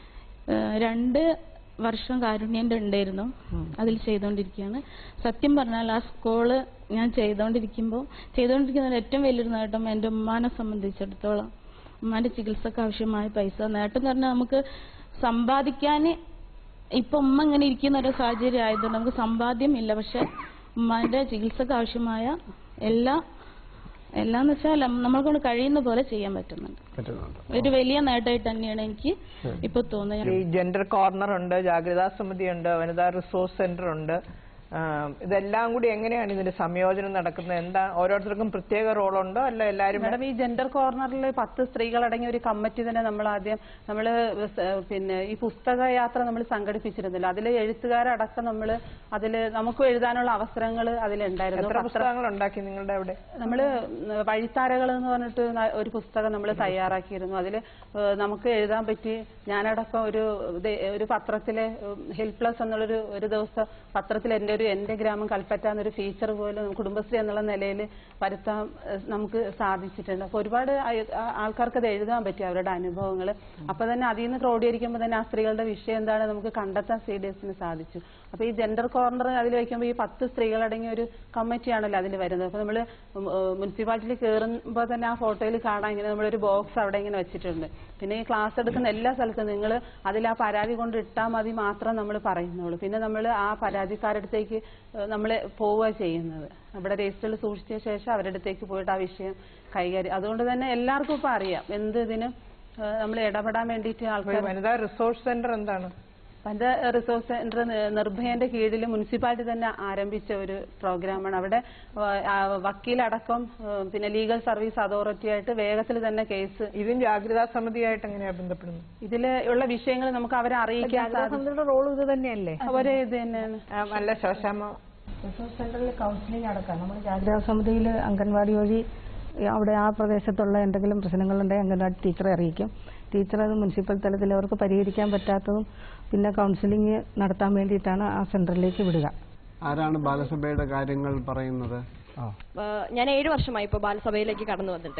S7: ഏഹ് രണ്ട് വർഷം കാരുണ്യൻ്റെ ഉണ്ടായിരുന്നു അതിൽ ചെയ്തുകൊണ്ടിരിക്കുകയാണ് സത്യം പറഞ്ഞാൽ ആ സ്കൂള് ഞാൻ ചെയ്തുകൊണ്ടിരിക്കുമ്പോൾ ചെയ്തുകൊണ്ടിരിക്കുന്ന ഏറ്റവും വലിയൊരു നേട്ടം എൻ്റെ ഉമ്മാനെ സംബന്ധിച്ചിടത്തോളം ഉമ്മാന്റെ ചികിത്സക്ക് ആവശ്യമായ പൈസ നേട്ടം എന്ന് പറഞ്ഞാൽ നമുക്ക് സമ്പാദിക്കാൻ ഇപ്പൊ ഉമ്മ ഇങ്ങനെ ഇരിക്കുന്ന ഒരു സാഹചര്യം ആയതുകൊണ്ട് നമുക്ക് സമ്പാദ്യം ഇല്ല പക്ഷെ ഉമ്മാന്റെ ചികിത്സക്ക് ആവശ്യമായ എല്ലാ എല്ലാന്ന് വെച്ചാൽ നമ്മളെ കൊണ്ട് കഴിയുന്ന പോലെ ചെയ്യാൻ പറ്റുന്നുണ്ട്
S8: പറ്റുന്നുണ്ട്
S7: ഒരു വലിയ നേട്ടമായിട്ട് തന്നെയാണ് എനിക്ക് ഇപ്പൊ തോന്നുന്നത്
S16: ഈ ജെൻഡർ കോർണർ ഉണ്ട് ജാഗ്രതാ സമിതി ഉണ്ട് വനിതാ റിസോഴ്സ് സെന്റർ ഉണ്ട് ആ, ഇതെല്ലാം കൂടി എങ്ങനെയാണ് ഇതിന്റെ സംയോജനം നടക്കുന്നത് എന്താ ഓരോരുത്തർക്കും പ്രത്യേക റോളുണ്ടോ അല്ല എല്ലാരും
S4: മാഡം ഈ ജെൻഡർ കോർണറിൽ പത്ത് സ്ത്രീകളടങ്ങിയ ഒരു കമ്മിറ്റി തന്നെ നമ്മൾ ആദ്യം നമ്മൾ പിന്നെ ഈ പുസ്തക യാത്ര നമ്മൾ സംഘടിപ്പിച്ചിരുന്നില്ല അതിൽ എഴുത്തുകാരടക്കം നമ്മൾ അതിൽ നമുക്കും എഴുതാനുള്ള അവസരങ്ങൾ അതിലുണ്ടായിരുന്നു
S16: എത്ര
S4: പത്ര-
S16: പുസ്തകങ്ങൾ ഉണ്ടാക്കി നിങ്ങളുടെ അവിടെ
S4: നമ്മള് വഴിത്താരകൾ എന്ന് പറഞ്ഞിട്ട് ന- ഒരു പുസ്തകം നമ്മൾ തയ്യാറാക്കിയിരുന്നു അതിൽ നമുക്ക് എഴുതാൻ പറ്റി ഞാനടക്കം ഒരു ഇത് ഒരു പത്രത്തിലെ ഹെൽപ്പ് പ്ലസ് എന്നുള്ളൊരു ഒരു ദിവസം പത്രത്തിൽ എൻ്റെ ഒരു എൻ്റെ ഗ്രാമം കൽപ്പറ്റ എന്നൊരു ഫീച്ചർ പോലും കുടുംബശ്രീ എന്നുള്ള നിലയിൽ വരുത്താൻ ഏഹ്, നമുക്ക് സാധിച്ചിട്ടുണ്ട് അപ്പോൾ ഒരുപാട് ആയ- ആ- ആൾക്കാർക്ക് അത് എഴുതാൻ പറ്റി അവരുടെ അനുഭവങ്ങൾ അപ്പോൾ തന്നെ അതിൽ നിന്ന് ക്രോഡീകരിക്കുമ്പോൾ തന്നെ ആ സ്ത്രീകളുടെ വിഷയം എന്താണ് നമുക്ക് കണ്ടെത്താൻ സി ഡി എസിന് സാധിച്ചു അപ്പോൾ ഈ ജെൻഡർ കോർണർ അതിൽ വയ്ക്കുമ്പോൾ ഈ പത്ത് സ്ത്രീകളടങ്ങിയ ഒരു കമ്മിറ്റിയാണല്ലോ അതിൽ വരുന്നത് അപ്പോൾ നമ്മൾ മുനിസിപ്പാലിറ്റിയിൽ കയറുമ്പോൾ തന്നെ ആ ഫോട്ടോയിൽ കാണാൻ ഇങ്ങനെ നമ്മളൊരു ബോക്സ് അവിടെ ഇങ്ങനെ വെച്ചിട്ടുണ്ട് പിന്നെ ഈ ക്ലാസ് എടുക്കുന്ന എല്ലാ സ്ഥലത്തും നിങ്ങൾ അതിൽ ആ പരാതി കൊണ്ട് ഇട്ടാൽ മതി മാത്രം നമ്മൾ പറയുന്നുള്ളൂ പിന്നെ നമ്മൾ ആ പരാതിക്കാരടുത്തേക്ക് നമ്മൾ പോവുക ചെയ്യുന്നത് അവിടെ രജിസ്റ്ററിൽ സൂക്ഷിച്ച ശേഷം അവരുടെ അടുത്തേക്ക് പോയിട്ട് ആ വിഷയം കൈകാര്യം അതുകൊണ്ട് തന്നെ എല്ലാവർക്കും ഇപ്പം അറിയാം എന്ത് ഇതിനും നമ്മൾ ഇടപെടാൻ വേണ്ടിയിട്ട്
S16: ഈ
S4: ആൾക്കാർ
S16: വനിതാ റിസോഴ്സ് സെന്റർ എന്താണ്
S4: പഞ്ച റിസോഴ്സ് സെന്റർ നിർഭയന്റെ കീഴിൽ മുനിസിപ്പാലിറ്റി തന്നെ ആരംഭിച്ച ഒരു പ്രോഗ്രാമാണ് അവിടെ വ- ആ വക്കീലടക്കം ഏഹ് പിന്നെ ലീഗൽ സർവീസ് അതോറിറ്റി ആയിട്ട് വേഗത്തിൽ തന്നെ കേസ്
S16: ഇതും ജാഗ്രതാ സമിതിയായിട്ട് എങ്ങനെയാ ബന്ധപ്പെടുന്നത്
S4: ഇതിൽ ഉള്ള വിഷയങ്ങൾ നമുക്ക് അവരെ അറിയിക്കാൻ
S16: ജാഗ്രതാ സമിതിയുടെ റോൾ ഇത് തന്നെയല്ലേ
S4: അവരെ ഇത് തന്നെയാണ്
S16: നല്ല ശോശാമ
S1: റിസോഴ്സ് സെന്ററിൽ കൗൺസിലിംഗ് അടക്കം നമ്മൾ ജാഗ്രതാ സമിതിയിൽ അംഗൻവാടി വഴി ഈ അവിടെ ആ പ്രദേശത്തുള്ള എന്തെങ്കിലും പ്രശ്നങ്ങളുണ്ടെങ്കിൽ അംഗൻവാടി ടീച്ചറെ അറിയിക്കും ടീച്ചർ അത് മുനിസിപ്പൽ തലത്തിൽ അവർക്ക് പരിഹരിക്കാൻ പറ്റാത്തതും പിന്നെ കൗൺസിലിംഗ് നടത്താൻ വേണ്ടിയിട്ടാണ് ആ സെന്ററിലേക്ക് വിടുക
S8: ആരാണ് ബാലസഭയുടെ കാര്യങ്ങൾ പറയുന്നത് ആ
S22: ഏഹ് ഞാൻ ഏഴ് വർഷമായി ഇപ്പോൾ ബാലസഭയിലേക്ക് കടന്നു വന്നിട്ട്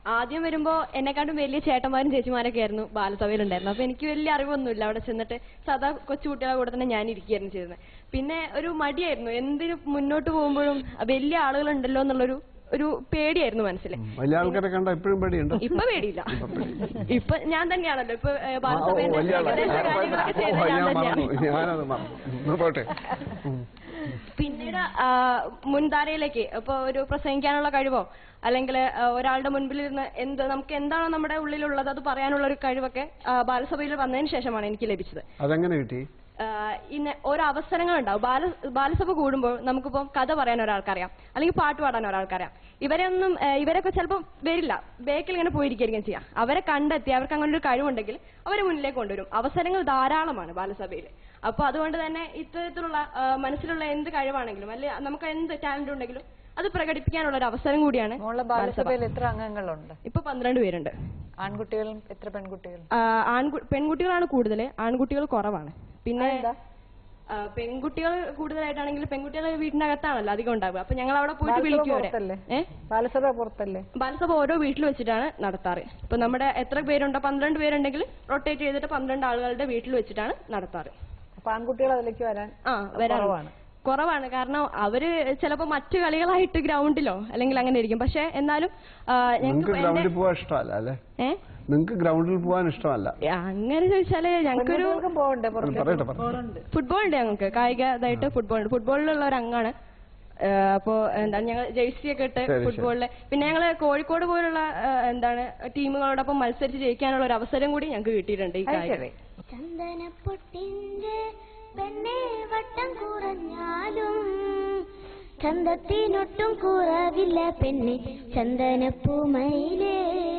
S9: ആദ്യം വരുമ്പോ എന്നെക്കാട്ടും വലിയ ചേട്ടന്മാരും ചേച്ചിമാരൊക്കെ ആയിരുന്നു ബാലസഭയിലുണ്ടായിരുന്നു അപ്പൊ എനിക്ക് വലിയ അറിവൊന്നുമില്ല അവിടെ ചെന്നിട്ട് സാധാ കൊച്ചുകുട്ടികളെ കൂടെ തന്നെ ഞാൻ ഇരിക്കുകയായിരുന്നു ചെയ്തത് പിന്നെ ഒരു മടിയായിരുന്നു എന്തിനു മുന്നോട്ട് പോകുമ്പോഴും വലിയ ആളുകളുണ്ടല്ലോ എന്നുള്ളൊരു ഒരു പേടിയായിരുന്നു മനസ്സിൽ
S8: വലിയ ആൾക്കാരെ കണ്ട എപ്പോഴും പേടിയുണ്ട്
S9: ഇപ്പൊ പേടിയില്ല ഇപ്പൊ ഞാൻ തന്നെയാണല്ലോ ഇപ്പൊ ഏ,
S8: ആ, ഓ,
S9: ബാലസഭയുടെ
S8: വലിയ ആളാ.
S9: ഏകദേശ കാര്യങ്ങളൊക്കെ
S8: ഓ,
S9: ചെയ്തത് ഞാൻ
S8: ഞാൻ മറന്നു
S9: തന്നെയാണ്
S8: ഞാനത് മറന്നു എന്നാ പോട്ടെ ഉം.
S9: പിന്നീട് ആ, മുൻധാരയിലേക്ക് ഇപ്പൊ ഒരു പ്രസംഗിക്കാനുള്ള കഴിവോ അല്ലെങ്കിൽ ഒരാളുടെ മുൻപിൽ ഇരുന്ന് എന്ത് നമുക്ക് എന്താണോ നമ്മുടെ ഉള്ളിലുള്ളത് അത് പറയാനുള്ള ഒരു കഴിവൊക്കെ ആ, ബാലസഭയിൽ വന്നതിന് ശേഷമാണ് എനിക്ക് ലഭിച്ചത്
S8: അതെങ്ങനെ കിട്ടി
S9: ആഹ് ഇന്ന് ഓരോ അവസരങ്ങൾ ഉണ്ടാവും ബാല ബാലസഭ കൂടുമ്പോൾ നമുക്കിപ്പം കഥ പറയാൻ ഒരാൾക്കറിയാം അല്ലെങ്കിൽ പാട്ട് പാടാൻ ഒരാൾക്കറിയാം ഇവരെ ഒന്നും ആഹ് ഇവരൊക്കെ ചിലപ്പോൾ വരില്ല ബേക്കിൽ ഇങ്ങനെ പോയിരിക്കുകയായിരിക്കും ചെയ്യാം അവരെ കണ്ടെത്തി അവർക്ക് അങ്ങനെ ഒരു കഴിവുണ്ടെങ്കിൽ അവരെ മുന്നിലേക്ക് കൊണ്ടുവരും അവസരങ്ങൾ ധാരാളമാണ് ബാലസഭയിൽ അപ്പോൾ അതുകൊണ്ട് തന്നെ ഇത്തരത്തിലുള്ള ആഹ് മനസ്സിലുള്ള എന്ത് കഴിവാണെങ്കിലും അല്ലെങ്കിൽ നമുക്ക് എന്ത് ടാലന്റ് ഉണ്ടെങ്കിലും അത് പ്രകടിപ്പിക്കാനുള്ള ഒരു അവസരം കൂടിയാണ്
S13: മോളെ ബാലസഭയിൽ എത്ര അംഗങ്ങളുണ്ട്
S9: ഇപ്പൊ പന്ത്രണ്ട് പേരുണ്ട്
S13: ആൺകുട്ടികളും എത്ര പെൺകുട്ടികളും
S9: ആഹ് ആൺകു- പെൺകുട്ടികളാണ് കൂടുതൽ ആൺകുട്ടികൾ കുറവാണ് പിന്നെ ആഹ് പെൺകുട്ടികൾ കൂടുതലായിട്ടാണെങ്കിൽ പെൺകുട്ടികൾ വീടിനകത്താണല്ലോ അധികം ഉണ്ടാവുക അപ്പൊ ഞങ്ങൾ അവിടെ പോയിട്ട്
S13: ബാലസഭ
S9: വിളിക്കും അവരെ
S13: പുറത്തല്ലേ?
S9: ഏഹ്
S13: ബാലസഭ പുറത്തല്ലേ
S9: ബാലസഭ ഓരോ വീട്ടിൽ വെച്ചിട്ടാണ് നടത്താറ് ഇപ്പൊ നമ്മുടെ എത്ര പേരുണ്ടോ പന്ത്രണ്ട് പേരുണ്ടെങ്കിൽ റൊട്ടേറ്റ് ചെയ്തിട്ട് പന്ത്രണ്ട് ആളുകളുടെ വീട്ടിൽ വെച്ചിട്ടാണ് നടത്താറ്
S13: അപ്പൊ ആൺകുട്ടികൾ അതിലേക്ക് വരാൻ
S9: ആ വരാൻ
S13: കുറവാണ്.
S9: കുറവാണ് കാരണം അവര് ചിലപ്പോ മറ്റു കളികളായിട്ട് ഗ്രൗണ്ടിലോ അല്ലെങ്കിൽ അങ്ങനെ ഇരിക്കും പക്ഷെ എന്നാലും ആ,
S8: നിങ്ങൾക്ക്
S9: ഞങ്ങൾക്ക്
S8: ഗ്രൗണ്ടിൽ
S9: എന്റെ-
S8: പോകാൻ ഇഷ്ടമല്ല അല്ലേ
S9: ഏ?
S8: നിങ്ങൾക്ക് ഗ്രൗണ്ടിൽ പോകാൻ ഇഷ്ടമല്ല
S9: അങ്ങനെ ചോദിച്ചാല് ഞങ്ങൾക്കൊരു
S13: പോകണ്ടേ
S8: പറയട്ടെ പറയട്ടെ
S9: ഫുട്ബോൾ ഉണ്ട് ഞങ്ങൾക്ക് കായിക ഇതായിട്ട് ഫുട്ബോൾ ഉണ്ട് ഫുട്ബോളിലുള്ള ഒരു അംഗമാണ് അപ്പോ എന്താണ് ഞങ്ങൾ ജേഴ്സി ഒക്കെ ഇട്ട്
S8: ശരി, ശരി.
S9: ഫുട്ബോളില് പിന്നെ ഞങ്ങൾ കോഴിക്കോട് പോലുള്ള ആ, എന്താണ് ടീമുകളോടൊപ്പം മത്സരിച്ച് ജയിക്കാനുള്ള ഒരു അവസരം കൂടി ഞങ്ങൾക്ക് കിട്ടിയിട്ടുണ്ട് ഈ കാര്യം
S11: ചന്ദനപ്പൊട്ടിന്റെ പെണ്ണെ വട്ടം കുറഞ്ഞാലും ചന്തത്തിനൊട്ടും കുറവില്ല പെണ്ണെ ചന്ദനപ്പൂമയിലേ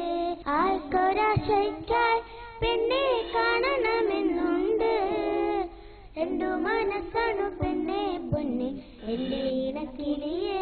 S11: ആൾക്കൊരാശയ്ക്കായി പെണ്ണെ കാണണമെന്നുണ്ട് രണ്ടു മനസ്സാണു പെണ്ണെ പൊന്നെ എന്റെ ഇണക്കിളിയേ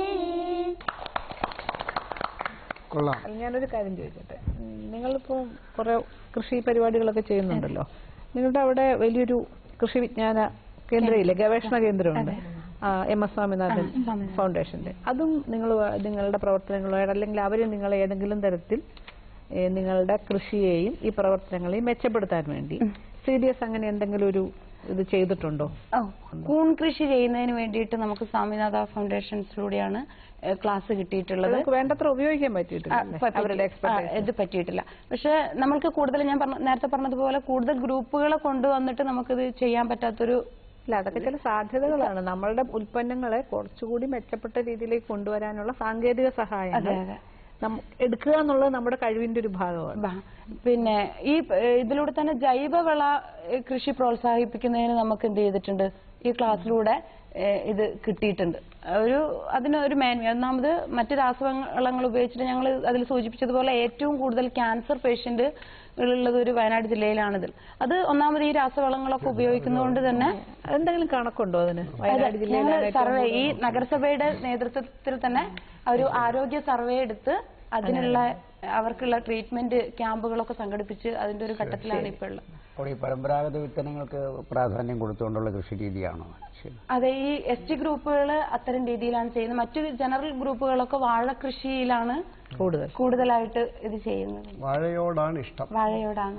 S8: കൊള്ളാം
S13: അല്ല, ഞാനൊരു കാര്യം ചോദിച്ചോട്ടെ ഉം, നിങ്ങളിപ്പോ കുറെ കൃഷി പരിപാടികളൊക്കെ ചെയ്യുന്നുണ്ടല്ലോ നിങ്ങളുടെ അവിടെ വലിയൊരു കൃഷി വിജ്ഞാന കേന്ദ്രമില്ലേ ഗവേഷണ കേന്ദ്രമുണ്ട് എം എസ് സ്വാമിനാഥൻ ഫൗണ്ടേഷന്റെ അതും നിങ്ങൾ നിങ്ങളുടെ പ്രവർത്തനങ്ങളുമായിട്ട് അല്ലെങ്കിൽ അവർ നിങ്ങളെ ഏതെങ്കിലും തരത്തിൽ ഏ, നിങ്ങളുടെ കൃഷിയെയും ഈ പ്രവർത്തനങ്ങളെയും മെച്ചപ്പെടുത്താൻ വേണ്ടി സി ഡി എസ് അങ്ങനെ എന്തെങ്കിലും ഒരു ഇത് ചെയ്തിട്ടുണ്ടോ
S5: ഓ, കൂൺ കൃഷി ചെയ്യുന്നതിന് വേണ്ടിയിട്ട് നമുക്ക് സ്വാമിനാഥ ഫൗണ്ടേഷൻസിലൂടെയാണ് ഏഹ്, ക്ലാസ് കിട്ടിയിട്ടുള്ളത്
S13: നമുക്ക് വേണ്ടത്ര ഉപയോഗിക്കാൻ പറ്റിയിട്ടില്ല
S5: ആ,
S13: അല്ലേ?
S5: പറ്റിയിട്ട്-
S13: അവരുടെ
S5: ആ,
S13: expertise.
S5: ഇത് പറ്റിയിട്ടില്ല പക്ഷെ നമ്മൾക്ക് കൂടുതൽ ഞാൻ പറഞ്ഞ നേരത്തെ പറഞ്ഞതുപോലെ കൂടുതൽ ഗ്രൂപ്പുകളെ കൊണ്ടുവന്നിട്ട് നമുക്കിത് ചെയ്യാൻ പറ്റാത്തൊരു
S13: ഇല്ല അതൊക്കെ ചില സാധ്യതകളാണ് നമ്മളുടെ ഉൽപ്പന്നങ്ങളെ കുറച്ചുകൂടി മെച്ചപ്പെട്ട രീതിയിലേക്ക് കൊണ്ടുവരാനുള്ള സാങ്കേതിക സഹായങ്ങൾ
S5: അതെ, അതെ.
S13: നമ്മ- എടുക്കുക എന്നുള്ളത് നമ്മുടെ കഴിവിന്റെ ഒരു ഭാഗമാണ്
S5: ബ- പിന്നെ ഈ ഏഹ്, ഇതിലൂടെ തന്നെ ജൈവവള ഏഹ്, കൃഷി പ്രോത്സാഹിപ്പിക്കുന്നതിന് നമുക്ക് എന്ത് ചെയ്തിട്ടുണ്ട് ഈ ക്ലാസ്സിലൂടെ ഏഹ്, ഇത് കിട്ടിയിട്ടുണ്ട് ഒരു അതിന് ഒരു മേന്മ ഒന്നാമത് മറ്റ് രാസവളങ്ങൾ ഉപയോഗിച്ചിട്ട് ഞങ്ങൾ അതിൽ സൂചിപ്പിച്ചതുപോലെ ഏറ്റവും കൂടുതൽ ക്യാൻസർ പേഷ്യന്റ് ഉള്ളത് ഒരു വയനാട് ജില്ലയിലാണിത് അത് ഒന്നാമത് ഈ രാസവളങ്ങളൊക്കെ ഉപയോഗിക്കുന്നതുകൊണ്ട് തന്നെ
S13: എന്തെങ്കിലും കണക്കുണ്ടോ അതിന് വയനാട് ജില്ലയിലാണ് ഏറ്റവും
S5: സർവേ ഈ
S13: കൂടുതൽ-
S5: നഗരസഭയുടെ നേതൃത്വത്തിൽ തന്നെ ഒരു ആരോഗ്യ സർവേ എടുത്ത് അതിനുള്ള അവർക്കുള്ള ട്രീറ്റ്മെന്റ് ക്യാമ്പുകളൊക്കെ സംഘടിപ്പിച്ച് അതിന്റെ ഒരു ഘട്ടത്തിലാണ് ഇപ്പോൾ ഉള്ളത്
S15: അപ്പോൾ ഈ പരമ്പരാഗത വിത്തനങ്ങൾക്ക് പ്രാധാന്യം കൊടുത്തുകൊണ്ടുള്ള കൃഷി രീതിയാണോ ശരി
S5: അതെ ഈ എസ് ടി ഗ്രൂപ്പുകൾ അത്തരം രീതിയിലാണ് ചെയ്യുന്നത് മറ്റു ജനറൽ ഗ്രൂപ്പുകളൊക്കെ വാഴ കൃഷിയിലാണ്
S13: കൂടുതൽ
S5: കൂടുതലായിട്ട് ഇത് ചെയ്യുന്നത്
S8: വാഴയോടാണ് ഇഷ്ടം
S5: വാഴയോടാണ്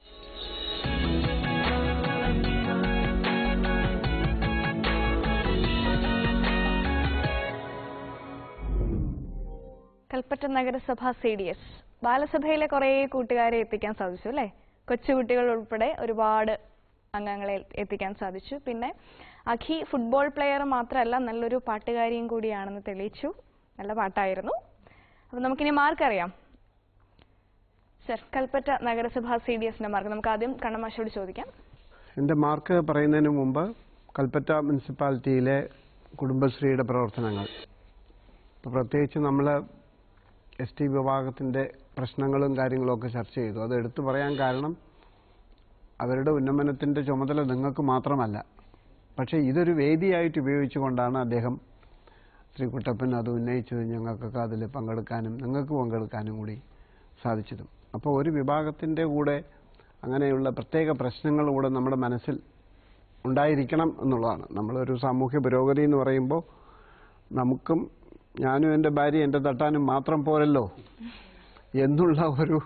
S2: കൽപ്പറ്റ നഗരസഭ സി ഡി എസ് ബാലസഭയിലെ കുറേ കൂട്ടുകാരെ എത്തിക്കാൻ സാധിച്ചു അല്ലേ കൊച്ചുകുട്ടികൾ ഉൾപ്പെടെ ഒരുപാട് അംഗങ്ങളെ എത്തിക്കാൻ സാധിച്ചു പിന്നെ അഖി ഫുട്ബോൾ പ്ലെയർ മാത്രമല്ല നല്ലൊരു പാട്ടുകാരിയും കൂടിയാണെന്ന് തെളിയിച്ചു നല്ല പാട്ടായിരുന്നു അപ്പം നമുക്കിനി മാർക്ക് അറിയാം സർ കൽപ്പറ്റ നഗരസഭ സി ഡി എസിന്റെ മാർക്ക് നമുക്ക് ആദ്യം കണ്ണമാശോട് ചോദിക്കാം
S8: എൻ്റെ മാർക്ക് പറയുന്നതിന് മുമ്പ് കൽപ്പറ്റ മുനിസിപ്പാലിറ്റിയിലെ കുടുംബശ്രീയുടെ പ്രവർത്തനങ്ങൾ ഇപ്പോൾ പ്രത്യേകിച്ച് നമ്മൾ എസ് ടി വിഭാഗത്തിൻ്റെ പ്രശ്നങ്ങളും കാര്യങ്ങളും ഒക്കെ ചർച്ച ചെയ്തു അത് എടുത്തു പറയാൻ കാരണം അവരുടെ ഉന്നമനത്തിൻ്റെ ചുമതല നിങ്ങൾക്ക് മാത്രമല്ല പക്ഷേ ഇതൊരു വേദിയായിട്ട് ഉപയോഗിച്ചുകൊണ്ടാണ് അദ്ദേഹം ശ്രീ കുട്ടപ്പൻ അത് ഉന്നയിച്ചത് ഞങ്ങൾക്കൊക്കെ അതിൽ പങ്കെടുക്കാനും നിങ്ങൾക്ക് പങ്കെടുക്കാനും കൂടി സാധിച്ചതും അപ്പോൾ ഒരു വിഭാഗത്തിൻ്റെ കൂടെ അങ്ങനെയുള്ള പ്രത്യേക പ്രശ്നങ്ങൾ കൂടെ നമ്മുടെ മനസ്സിൽ ഉണ്ടായിരിക്കണം എന്നുള്ളതാണ് നമ്മളൊരു സാമൂഹ്യ പുരോഗതി എന്ന് പറയുമ്പോൾ നമുക്കും ഞാനും എൻ്റെ ഭാര്യ എൻ്റെ തട്ടാനും മാത്രം പോരല്ലോ എന്നുള്ള ഒരു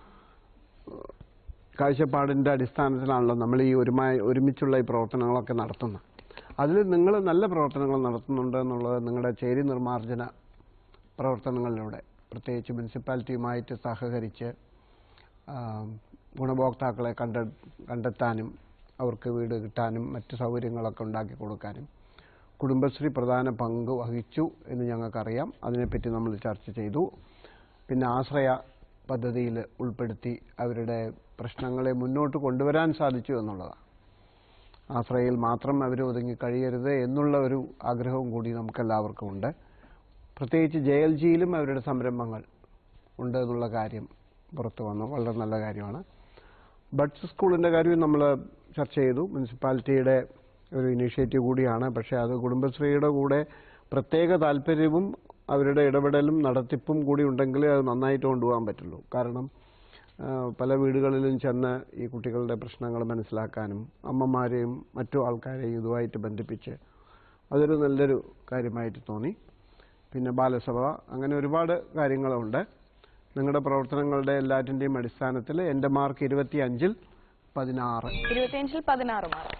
S8: കാഴ്ചപ്പാടിൻ്റെ അടിസ്ഥാനത്തിലാണല്ലോ നമ്മൾ ഈ ഒരുമായി ഒരുമിച്ചുള്ള ഈ പ്രവർത്തനങ്ങളൊക്കെ നടത്തുന്നത് അതിൽ നിങ്ങൾ നല്ല പ്രവർത്തനങ്ങൾ നടത്തുന്നുണ്ട് എന്നുള്ളത് നിങ്ങളുടെ ചേരി നിർമ്മാർജ്ജന പ്രവർത്തനങ്ങളിലൂടെ പ്രത്യേകിച്ച് മുനിസിപ്പാലിറ്റിയുമായിട്ട് സഹകരിച്ച് ആ, ഗുണഭോക്താക്കളെ കണ്ട കണ്ടെത്താനും അവർക്ക് വീട് കിട്ടാനും മറ്റ് സൗകര്യങ്ങളൊക്കെ ഉണ്ടാക്കി കൊടുക്കാനും കുടുംബശ്രീ പ്രധാന പങ്ക് വഹിച്ചു എന്ന് ഞങ്ങൾക്കറിയാം അതിനെപ്പറ്റി നമ്മൾ ചർച്ച ചെയ്തു പിന്നെ ആശ്രയ പദ്ധതിയിൽ ഉൾപ്പെടുത്തി അവരുടെ പ്രശ്നങ്ങളെ മുന്നോട്ട് കൊണ്ടുവരാൻ സാധിച്ചു എന്നുള്ളതാണ് ആശ്രയയിൽ മാത്രം അവർ ഒതുങ്ങി കഴിയരുത് എന്നുള്ള ഒരു ആഗ്രഹവും കൂടി നമുക്കെല്ലാവർക്കും ഉണ്ട് പ്രത്യേകിച്ച് ജെ എൽ ജിയിലും അവരുടെ സംരംഭങ്ങൾ ഉണ്ട് എന്നുള്ള കാര്യം പുറത്തു വന്നു വളരെ നല്ല കാര്യമാണ് ബഡ്സ് സ്കൂളിൻ്റെ കാര്യവും നമ്മൾ ചർച്ച ചെയ്തു മുനിസിപ്പാലിറ്റിയുടെ ഒരു ഇനീഷ്യേറ്റീവ് കൂടിയാണ് പക്ഷേ അത് കുടുംബശ്രീയുടെ കൂടെ പ്രത്യേക താല്പര്യവും അവരുടെ ഇടപെടലും നടത്തിപ്പും കൂടി ഉണ്ടെങ്കിലേ അത് നന്നായിട്ട് കൊണ്ടുപോകാൻ പറ്റുള്ളൂ കാരണം ആ, പല വീടുകളിലും ചെന്ന് ഈ കുട്ടികളുടെ പ്രശ്നങ്ങൾ മനസ്സിലാക്കാനും അമ്മമാരെയും മറ്റു ആൾക്കാരെയും ഇതുമായിട്ട് ബന്ധിപ്പിച്ച് അതൊരു നല്ലൊരു കാര്യമായിട്ട് തോന്നി പിന്നെ ബാലസഭ അങ്ങനെ ഒരുപാട് കാര്യങ്ങളുണ്ട് നിങ്ങളുടെ പ്രവർത്തനങ്ങളുടെ എല്ലാറ്റിൻ്റെയും അടിസ്ഥാനത്തിൽ എൻ്റെ മാർക്ക് ഇരുപത്തി അഞ്ചിൽ പതിനാറ്
S2: ഇരുപത്തിയഞ്ചിൽ പതിനാറ് മാർക്ക്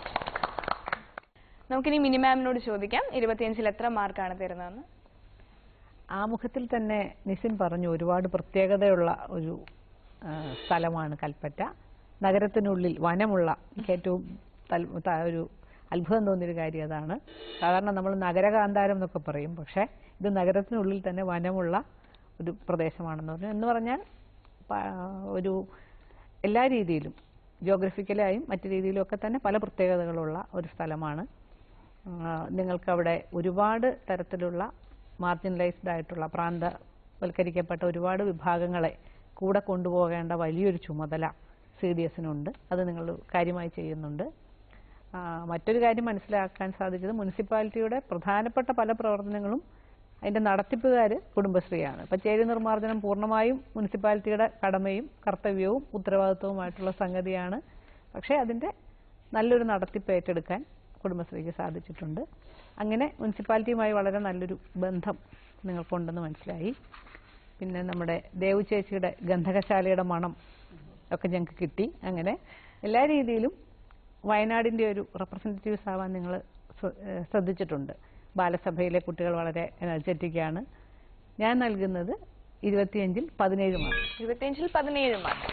S2: നമുക്കിനി മിനിമാമിനോട് ചോദിക്കാം ഇരുപത്തിയഞ്ചിൽ എത്ര മാർക്കാണ് തരുന്നതെന്ന്
S10: ആമുഖത്തിൽ തന്നെ നിസിൻ പറഞ്ഞു ഒരുപാട് പ്രത്യേകതയുള്ള ഒരു ആ, സ്ഥലമാണ് കൽപ്പറ്റ നഗരത്തിനുള്ളിൽ വനമുള്ള എനിക്ക് ഏറ്റവും തൽ- ത- ഒരു അത്ഭുതം തോന്നിയൊരു കാര്യം അതാണ് സാധാരണ നമ്മൾ നഗരകാന്താരം എന്നൊക്കെ പറയും പക്ഷേ ഇത് നഗരത്തിനുള്ളിൽ തന്നെ വനമുള്ള ഒരു പ്രദേശമാണെന്ന് പറഞ്ഞു എന്ന് പറഞ്ഞാൽ പ- ഒരു എല്ലാ രീതിയിലും ജോഗ്രഫിക്കലായും മറ്റു രീതിയിലും ഒക്കെ തന്നെ പല പ്രത്യേകതകളുള്ള ഒരു സ്ഥലമാണ് ആ, നിങ്ങൾക്കവിടെ ഒരുപാട് തരത്തിലുള്ള മാർജിനലൈസ്ഡ് ആയിട്ടുള്ള പ്രാന്തവൽക്കരിക്കപ്പെട്ട ഒരുപാട് വിഭാഗങ്ങളെ കൂടെ കൊണ്ടുപോകേണ്ട വലിയൊരു ചുമതല സി ഡി എസിനുണ്ട് അത് നിങ്ങൾ കാര്യമായി ചെയ്യുന്നുണ്ട് ആ, മറ്റൊരു കാര്യം മനസ്സിലാക്കാൻ സാധിച്ചത് മുനിസിപ്പാലിറ്റിയുടെ പ്രധാനപ്പെട്ട പല പ്രവർത്തനങ്ങളും അതിൻ്റെ നടത്തിപ്പുകാർ കുടുംബശ്രീയാണ് ഇപ്പം ചേരി നിർമ്മാർജ്ജനം പൂർണ്ണമായും മുനിസിപ്പാലിറ്റിയുടെ കടമയും കർത്തവ്യവും ഉത്തരവാദിത്വവുമായിട്ടുള്ള സംഗതിയാണ് പക്ഷേ അതിൻ്റെ നല്ലൊരു നടത്തിപ്പ് ഏറ്റെടുക്കാൻ കുടുംബശ്രീക്ക് സാധിച്ചിട്ടുണ്ട് അങ്ങനെ മുനിസിപ്പാലിറ്റിയുമായി വളരെ നല്ലൊരു ബന്ധം നിങ്ങൾക്കുണ്ടെന്ന് മനസ്സിലായി പിന്നെ നമ്മുടെ ദേവു ചേച്ചിയുടെ ഗന്ധകശാലയുടെ മണം ഒക്കെ ഞങ്ങൾക്ക് കിട്ടി അങ്ങനെ എല്ലാ രീതിയിലും വയനാടിൻ്റെ ഒരു റെപ്രസെൻറ്റേറ്റീവ്സ് ആവാൻ നിങ്ങൾ ശ്രദ്ധിച്ചിട്ടുണ്ട് ബാലസഭയിലെ കുട്ടികൾ വളരെ എനർജറ്റിക് ആണ് ഞാൻ നൽകുന്നത് ഇരുപത്തിയഞ്ചിൽ പതിനേഴ് മാർക്ക്
S2: ഇരുപത്തിയഞ്ചിൽ പതിനേഴ് മാർക്ക്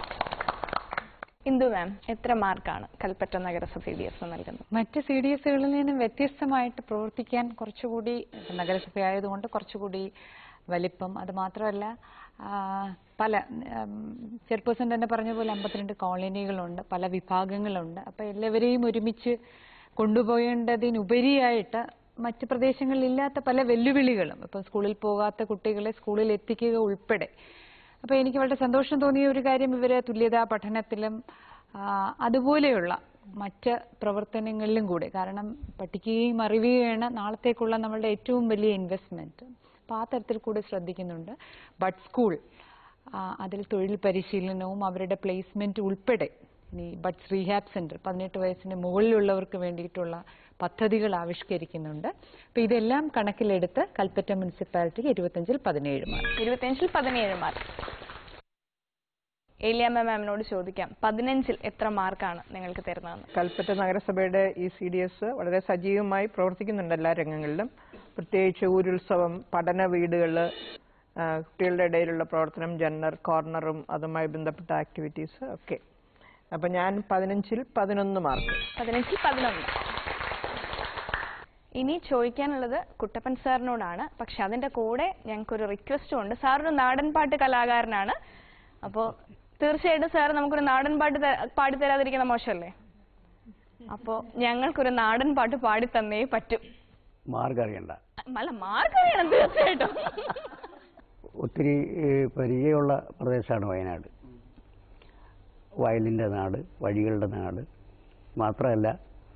S2: ഇന്ദു മാം എത്ര മാർക്കാണ് കൽപ്പറ്റ നഗരസഭ സി ഡി എസ് നൽകുന്നത്
S13: മറ്റ് സി ഡി എസുകളിൽ നിന്നും വ്യത്യസ്തമായിട്ട് പ്രവർത്തിക്കാൻ കുറച്ചുകൂടി നഗരസഭ ആയതുകൊണ്ട് കുറച്ചുകൂടി വലിപ്പം അത് മാത്രമല്ല ആ, പല ചെയർപേഴ്സൺ തന്നെ പറഞ്ഞ പോലെ അമ്പത്തിരണ്ട് കോളനികളുണ്ട് പല വിഭാഗങ്ങളുണ്ട് അപ്പോൾ എല്ലാവരെയും ഒരുമിച്ച് കൊണ്ടുപോകേണ്ടതിനുപരിയായിട്ട് മറ്റ് പ്രദേശങ്ങളിൽ ഇല്ലാത്ത പല വെല്ലുവിളികളും ഇപ്പോൾ സ്കൂളിൽ പോകാത്ത കുട്ടികളെ സ്കൂളിൽ എത്തിക്കുക ഉൾപ്പെടെ അപ്പോൾ എനിക്ക് വളരെ സന്തോഷം തോന്നിയ ഒരു കാര്യം ഇവരെ തുല്യതാ പഠനത്തിലും ആ, അതുപോലെയുള്ള മറ്റ് പ്രവർത്തനങ്ങളിലും കൂടെ കാരണം പഠിക്കുകയും അറിയുകയാണ് നാളത്തേക്കുള്ള നമ്മളുടെ ഏറ്റവും വലിയ ഇൻവെസ്റ്റ്മെന്റ് അപ്പോൾ ആ തരത്തിൽ കൂടെ ശ്രദ്ധിക്കുന്നുണ്ട് ബട്ട് സ്കൂൾ അതിൽ തൊഴിൽ പരിശീലനവും അവരുടെ പ്ലേസ്മെന്റ് ഉൾപ്പെടെ ഇനി ബട്ട്സ് റീഹാബ് സെന്റർ പതിനെട്ട് വയസ്സിന് മുകളിലുള്ളവർക്ക് വേണ്ടിയിട്ടുള്ള പദ്ധതികൾ ആവിഷ്കരിക്കുന്നുണ്ട് അപ്പോൾ ഇതെല്ലാം കണക്കിലെടുത്ത് കൽപ്പറ്റ മുനിസിപ്പാലിറ്റിക്ക് ഇരുപത്തഞ്ചിൽ പതിനേഴ് മാർക്ക്
S2: ഇരുപത്തിയഞ്ചിൽ പതിനേഴ് മാർക്ക് ഏലിയാമ്മ മാമിനോട് ചോദിക്കാം പതിനഞ്ചിൽ എത്ര മാർക്കാണ് നിങ്ങൾക്ക് തരുന്നതെന്ന്
S16: കൽപ്പറ്റ നഗരസഭയുടെ ഈ സി ഡി എസ് വളരെ സജീവമായി പ്രവർത്തിക്കുന്നുണ്ട് എല്ലാ രംഗങ്ങളിലും പ്രത്യേകിച്ച് ഊരുത്സവം പഠന വീടുകൾ കുട്ടികളുടെ ഇടയിലുള്ള പ്രവർത്തനം ജന്നർ കോർണറും അതുമായി ബന്ധപ്പെട്ട ആക്ടിവിറ്റീസ് ഒക്കെ അപ്പം ഞാൻ പതിനഞ്ചിൽ പതിനൊന്ന് മാർക്ക്
S2: പതിനഞ്ചിൽ പതിനൊന്ന് ഇനി ചോദിക്കാനുള്ളത് കുട്ടപ്പൻ സാറിനോടാണ് പക്ഷെ അതിന്റെ കൂടെ ഞങ്ങൾക്കൊരു റിക്വസ്റ്റും ഉണ്ട് സാർ ഒരു നാടൻ പാട്ട് കലാകാരനാണ് അപ്പോൾ തീർച്ചയായിട്ടും സാർ നമുക്കൊരു നാടൻ പാട്ട് ത- പാടിത്തരാതിരിക്കുന്ന മോശമല്ലേ അപ്പോൾ ഞങ്ങൾക്കൊരു നാടൻ പാട്ട് പാടി തന്നേ പറ്റും
S15: മാർഗ് അറിയണ്ട
S2: അല്ല മാർക്ക് വേണം തീർച്ചയായിട്ടും
S15: ഒത്തിരി ഏഹ്, പരിചയമുള്ള പ്രദേശമാണ് വയനാട് വയലിൻ്റെ നാട് വഴികളുടെ നാട് മാത്രമല്ല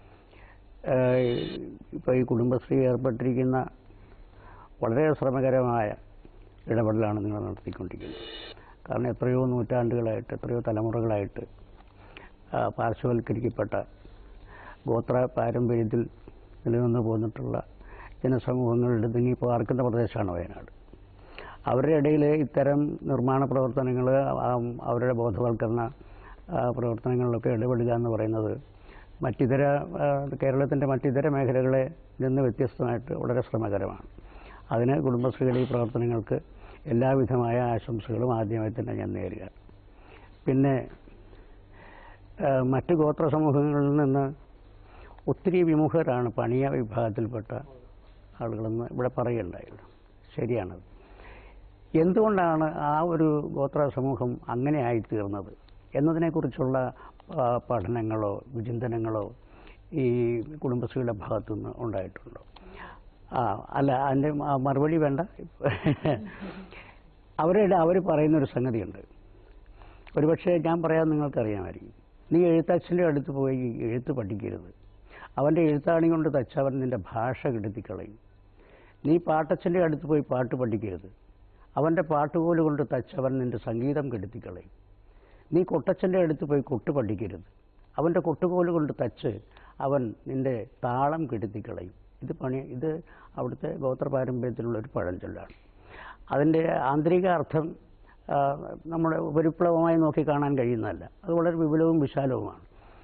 S15: ഇപ്പോൾ ഈ കുടുംബശ്രീ ഏർപ്പെട്ടിരിക്കുന്ന വളരെ ശ്രമകരമായ ഇടപെടലാണ് നിങ്ങൾ നടത്തിക്കൊണ്ടിരിക്കുന്നത് കാരണം എത്രയോ നൂറ്റാണ്ടുകളായിട്ട് എത്രയോ തലമുറകളായിട്ട് ആ, പാർശ്വവൽക്കരിക്കപ്പെട്ട ഗോത്ര പാരമ്പര്യത്തിൽ നിലനിന്ന് പോന്നിട്ടുള്ള ജനസമൂഹങ്ങളുടെ തിങ്ങി പാർക്കുന്ന പ്രദേശമാണ് വയനാട് അവരുടെ ഇടയിൽ ഇത്തരം നിർമ്മാണ പ്രവർത്തനങ്ങൾ അവരുടെ ബോധവൽക്കരണ ആ, പ്രവർത്തനങ്ങളിലൊക്കെ ഇടപെടുക എന്ന് പറയുന്നത് മറ്റിതര ആ, കേരളത്തിൻ്റെ മറ്റിതര മേഖലകളെ നിന്ന് വ്യത്യസ്തമായിട്ട് വളരെ ശ്രമകരമാണ് അതിന് കുടുംബശ്രീയുടെ ഈ പ്രവർത്തനങ്ങൾക്ക് എല്ലാവിധമായ ആശംസകളും ആദ്യമായി തന്നെ ഞാൻ നേരുക പിന്നെ ആ, മറ്റ് ഗോത്ര സമൂഹങ്ങളിൽ നിന്ന് ഒത്തിരി വിമുഖരാണ് പണിയ വിഭാഗത്തിൽപ്പെട്ട ആളുകളെന്ന് ഇവിടെ പറയുകയുണ്ടായല്ലോ ശരിയാണത് എന്തുകൊണ്ടാണ് ആ ഒരു ഗോത്ര സമൂഹം അങ്ങനെ ആയിത്തീർന്നത് എന്നതിനെക്കുറിച്ചുള്ള ആ, പഠനങ്ങളോ വിചിന്തനങ്ങളോ ഈ കുടുംബശ്രീയുടെ ഭാഗത്തുനിന്ന് ഉണ്ടായിട്ടുണ്ടോ ആ അല്ല അതിൻ്റെ മ- മറുപടി വേണ്ട അവരുടെ അവർ പറയുന്നൊരു സംഗതിയുണ്ട് ഒരുപക്ഷെ ഞാൻ പറയാൻ നിങ്ങൾക്കറിയാമായിരിക്കും നീ എഴുത്തച്ഛൻ്റെ അടുത്ത് പോയി എഴുത്ത് പഠിക്കരുത് അവൻ്റെ എഴുത്താണി കൊണ്ട് തച്ചവൻ നിൻ്റെ ഭാഷ കെടുത്തിക്കളയും നീ പാട്ടച്ഛൻ്റെ അടുത്ത് പോയി പാട്ട് പഠിക്കരുത് അവൻ്റെ പാട്ടുകോല് കൊണ്ട് തച്ചവൻ നിൻ്റെ സംഗീതം കെടുത്തിക്കളയും നീ കൊട്ടച്ഛൻ്റെ അടുത്ത് പോയി കൊട്ട് പഠിക്കരുത് അവൻ്റെ കൊട്ടുകോല് കൊണ്ട് തച്ച് അവൻ നിൻ്റെ താളം കെടുത്തിക്കളയും ഇത് പണി ഇത് അവിടുത്തെ ഗോത്ര പാരമ്പര്യത്തിലുള്ള ഒരു പഴഞ്ചൊല്ലാണ് അതിൻ്റെ ആന്തരിക അർത്ഥം ആ, നമ്മുടെ ഉപരിപ്ലവമായി നോക്കി കാണാൻ കഴിയുന്നതല്ല അത് വളരെ വിപുലവും വിശാലവുമാണ്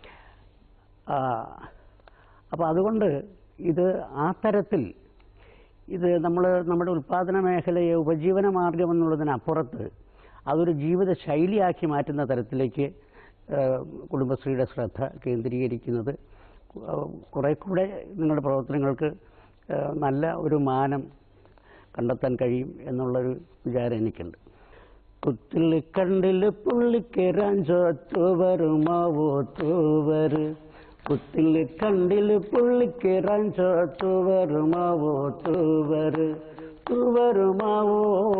S15: അപ്പോൾ അതുകൊണ്ട് ഇത് ആ തരത്തിൽ ഇത് നമ്മൾ നമ്മുടെ ഉൽപ്പാദന മേഖലയെ ഉപജീവന മാർഗം എന്നുള്ളതിനപ്പുറത്ത് അതൊരു ജീവിത ശൈലിയാക്കി മാറ്റുന്ന തരത്തിലേക്ക് ആ, കുടുംബശ്രീയുടെ ശ്രദ്ധ കേന്ദ്രീകരിക്കുന്നത് കു- കുറെ കൂടെ നിങ്ങളുടെ പ്രവർത്തനങ്ങൾക്ക് ആ, നല്ല ഒരു മാനം കണ്ടെത്താൻ കഴിയും എന്നുള്ളൊരു വിചാരം എനിക്കുണ്ട് കുത്തിൽ കണ്ടില് പുള്ളിക്കേറാഞ്ചോ തൂവരുമാവോ തൂവര് കുത്തിൽ കണ്ടില് പുള്ളിക്കേറാഞ്ചോ തൂവരുമാവോ തൂവര് തൂവരുമാവോ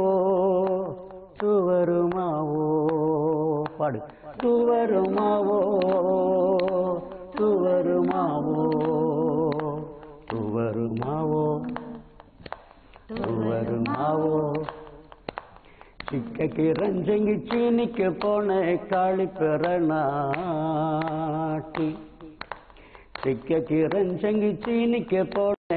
S15: തൂവരുമാവോ പാട് തൂവരുമാവോ തൂവരുമാവോ തൂവരുമാവോ തൂവരുമാവോ ചിക്കക്ക് റഞ്ചെങ്കി ചീനിക്ക് പോണേ കാളിപ്പിറനാട്ടി ചിക്കക്ക് റഞ്ചെങ്കി ചീനിക്ക് പോണേ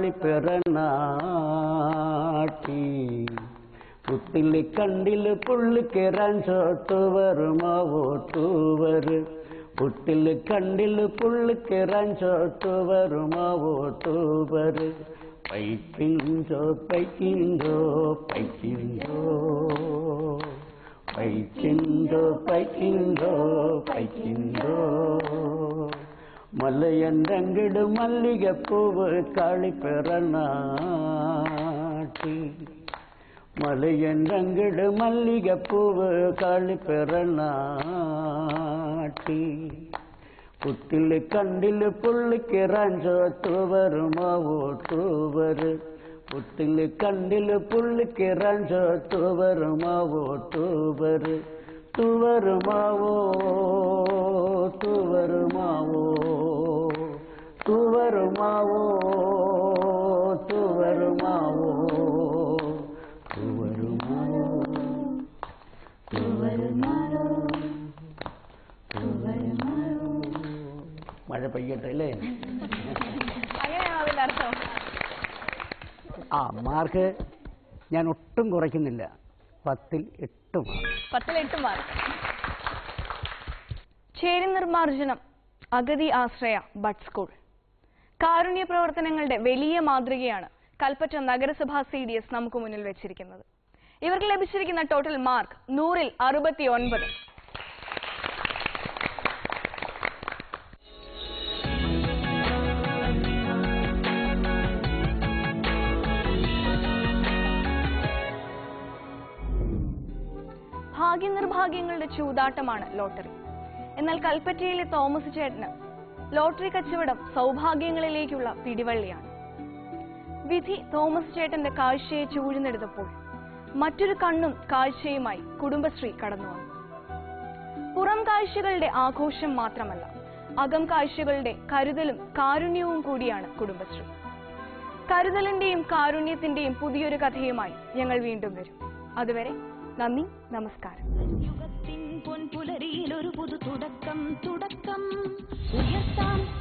S15: കാളിപ്പിറനാട്ടി പുത്തില് കണ്ടില് പുള്ളിക്ക് റഞ്ചോ തൂവരുമാവോ തൂവര് പുട്ടില് കണ്ടില് പുള്ളിക്ക് റഞ്ചോ തൂവരുമാവോ തൂവര് പൈക്കിഞ്ചോ പൈക്കിഞ്ചോ പൈക്കിഞ്ചോ പൈക്കിഞ്ചോ പൈക്കിഞ്ചോ പൈക്കിഞ്ചോ മലയണ്ടങ്കിട് മല്ലികപ്പൂവ് കാളിപ്പിറനാട്ടി മലയണ്ടങ്കിട് മല്ലികപ്പൂവ് കാളിപ്പിറനാട്ടി പുത്തില് കണ്ടില് പുള്ളിക്ക് റാഞ്ചോ തൂവരുമാവോ തൂവര് പുത്തില് കണ്ടില് പുള്ളിക്ക് റാഞ്ചോ തൂവരുമാവോ തൂവര് തൂവരുമാവോ തൂവരുമാവോ തൂവരുമാവോ തൂവരുമാവോ തൂവരുമാവോ തൂവരുമാവോ മഴ പെയ്യട്ടെ അല്ലേ
S2: അങ്ങനെയാണോ അതിന്റെ അർത്ഥം
S15: ആ മാർക്ക് ഞാൻ ഒട്ടും കുറയ്ക്കുന്നില്ല പത്തിൽ എട്ട് മാർക്ക്
S2: പത്തിൽ എട്ട് മാർക്ക് ചേരി നിർമ്മാർജ്ജനം അഗതി ആശ്രയ ബഡ് സ്കൂൾ കാരുണ്യ പ്രവർത്തനങ്ങളുടെ വലിയ മാതൃകയാണ് കൽപ്പറ്റ നഗരസഭാ സി ഡി എസ് നമുക്ക് മുന്നിൽ വെച്ചിരിക്കുന്നത് ഇവർക്ക് ലഭിച്ചിരിക്കുന്ന ടോട്ടൽ മാർക്ക് നൂറിൽ അറുപത്തി ഒൻപത് ഭാഗ്യനിർഭാഗ്യങ്ങളുടെ ചൂതാട്ടമാണ് ലോട്ടറി എന്നാൽ കൽപ്പറ്റയിലെ തോമസ് ചേട്ടന് ലോട്ടറി കച്ചവടം സൗഭാഗ്യങ്ങളിലേക്കുള്ള പിടിവള്ളിയാണ് വിധി തോമസ് ചേട്ടന്റെ കാഴ്ചയെ ചൂഴ്ന്നെടുത്തപ്പോൾ മറ്റൊരു കണ്ണും കാഴ്ചയുമായി കുടുംബശ്രീ കടന്നു വന്നു പുറം കാഴ്ചകളുടെ ആഘോഷം മാത്രമല്ല അകം കാഴ്ചകളുടെ കരുതലും കാരുണ്യവും കൂടിയാണ് കുടുംബശ്രീ കരുതലിന്റെയും കാരുണ്യത്തിന്റെയും പുതിയൊരു കഥയുമായി ഞങ്ങൾ വീണ്ടും വരും അതുവരെ നന്ദി നമസ്കാരം
S12: പൊൻപുലരിയിൽ ഒരു പുതു തുടക്കം തുടക്കം ഉയർത്താം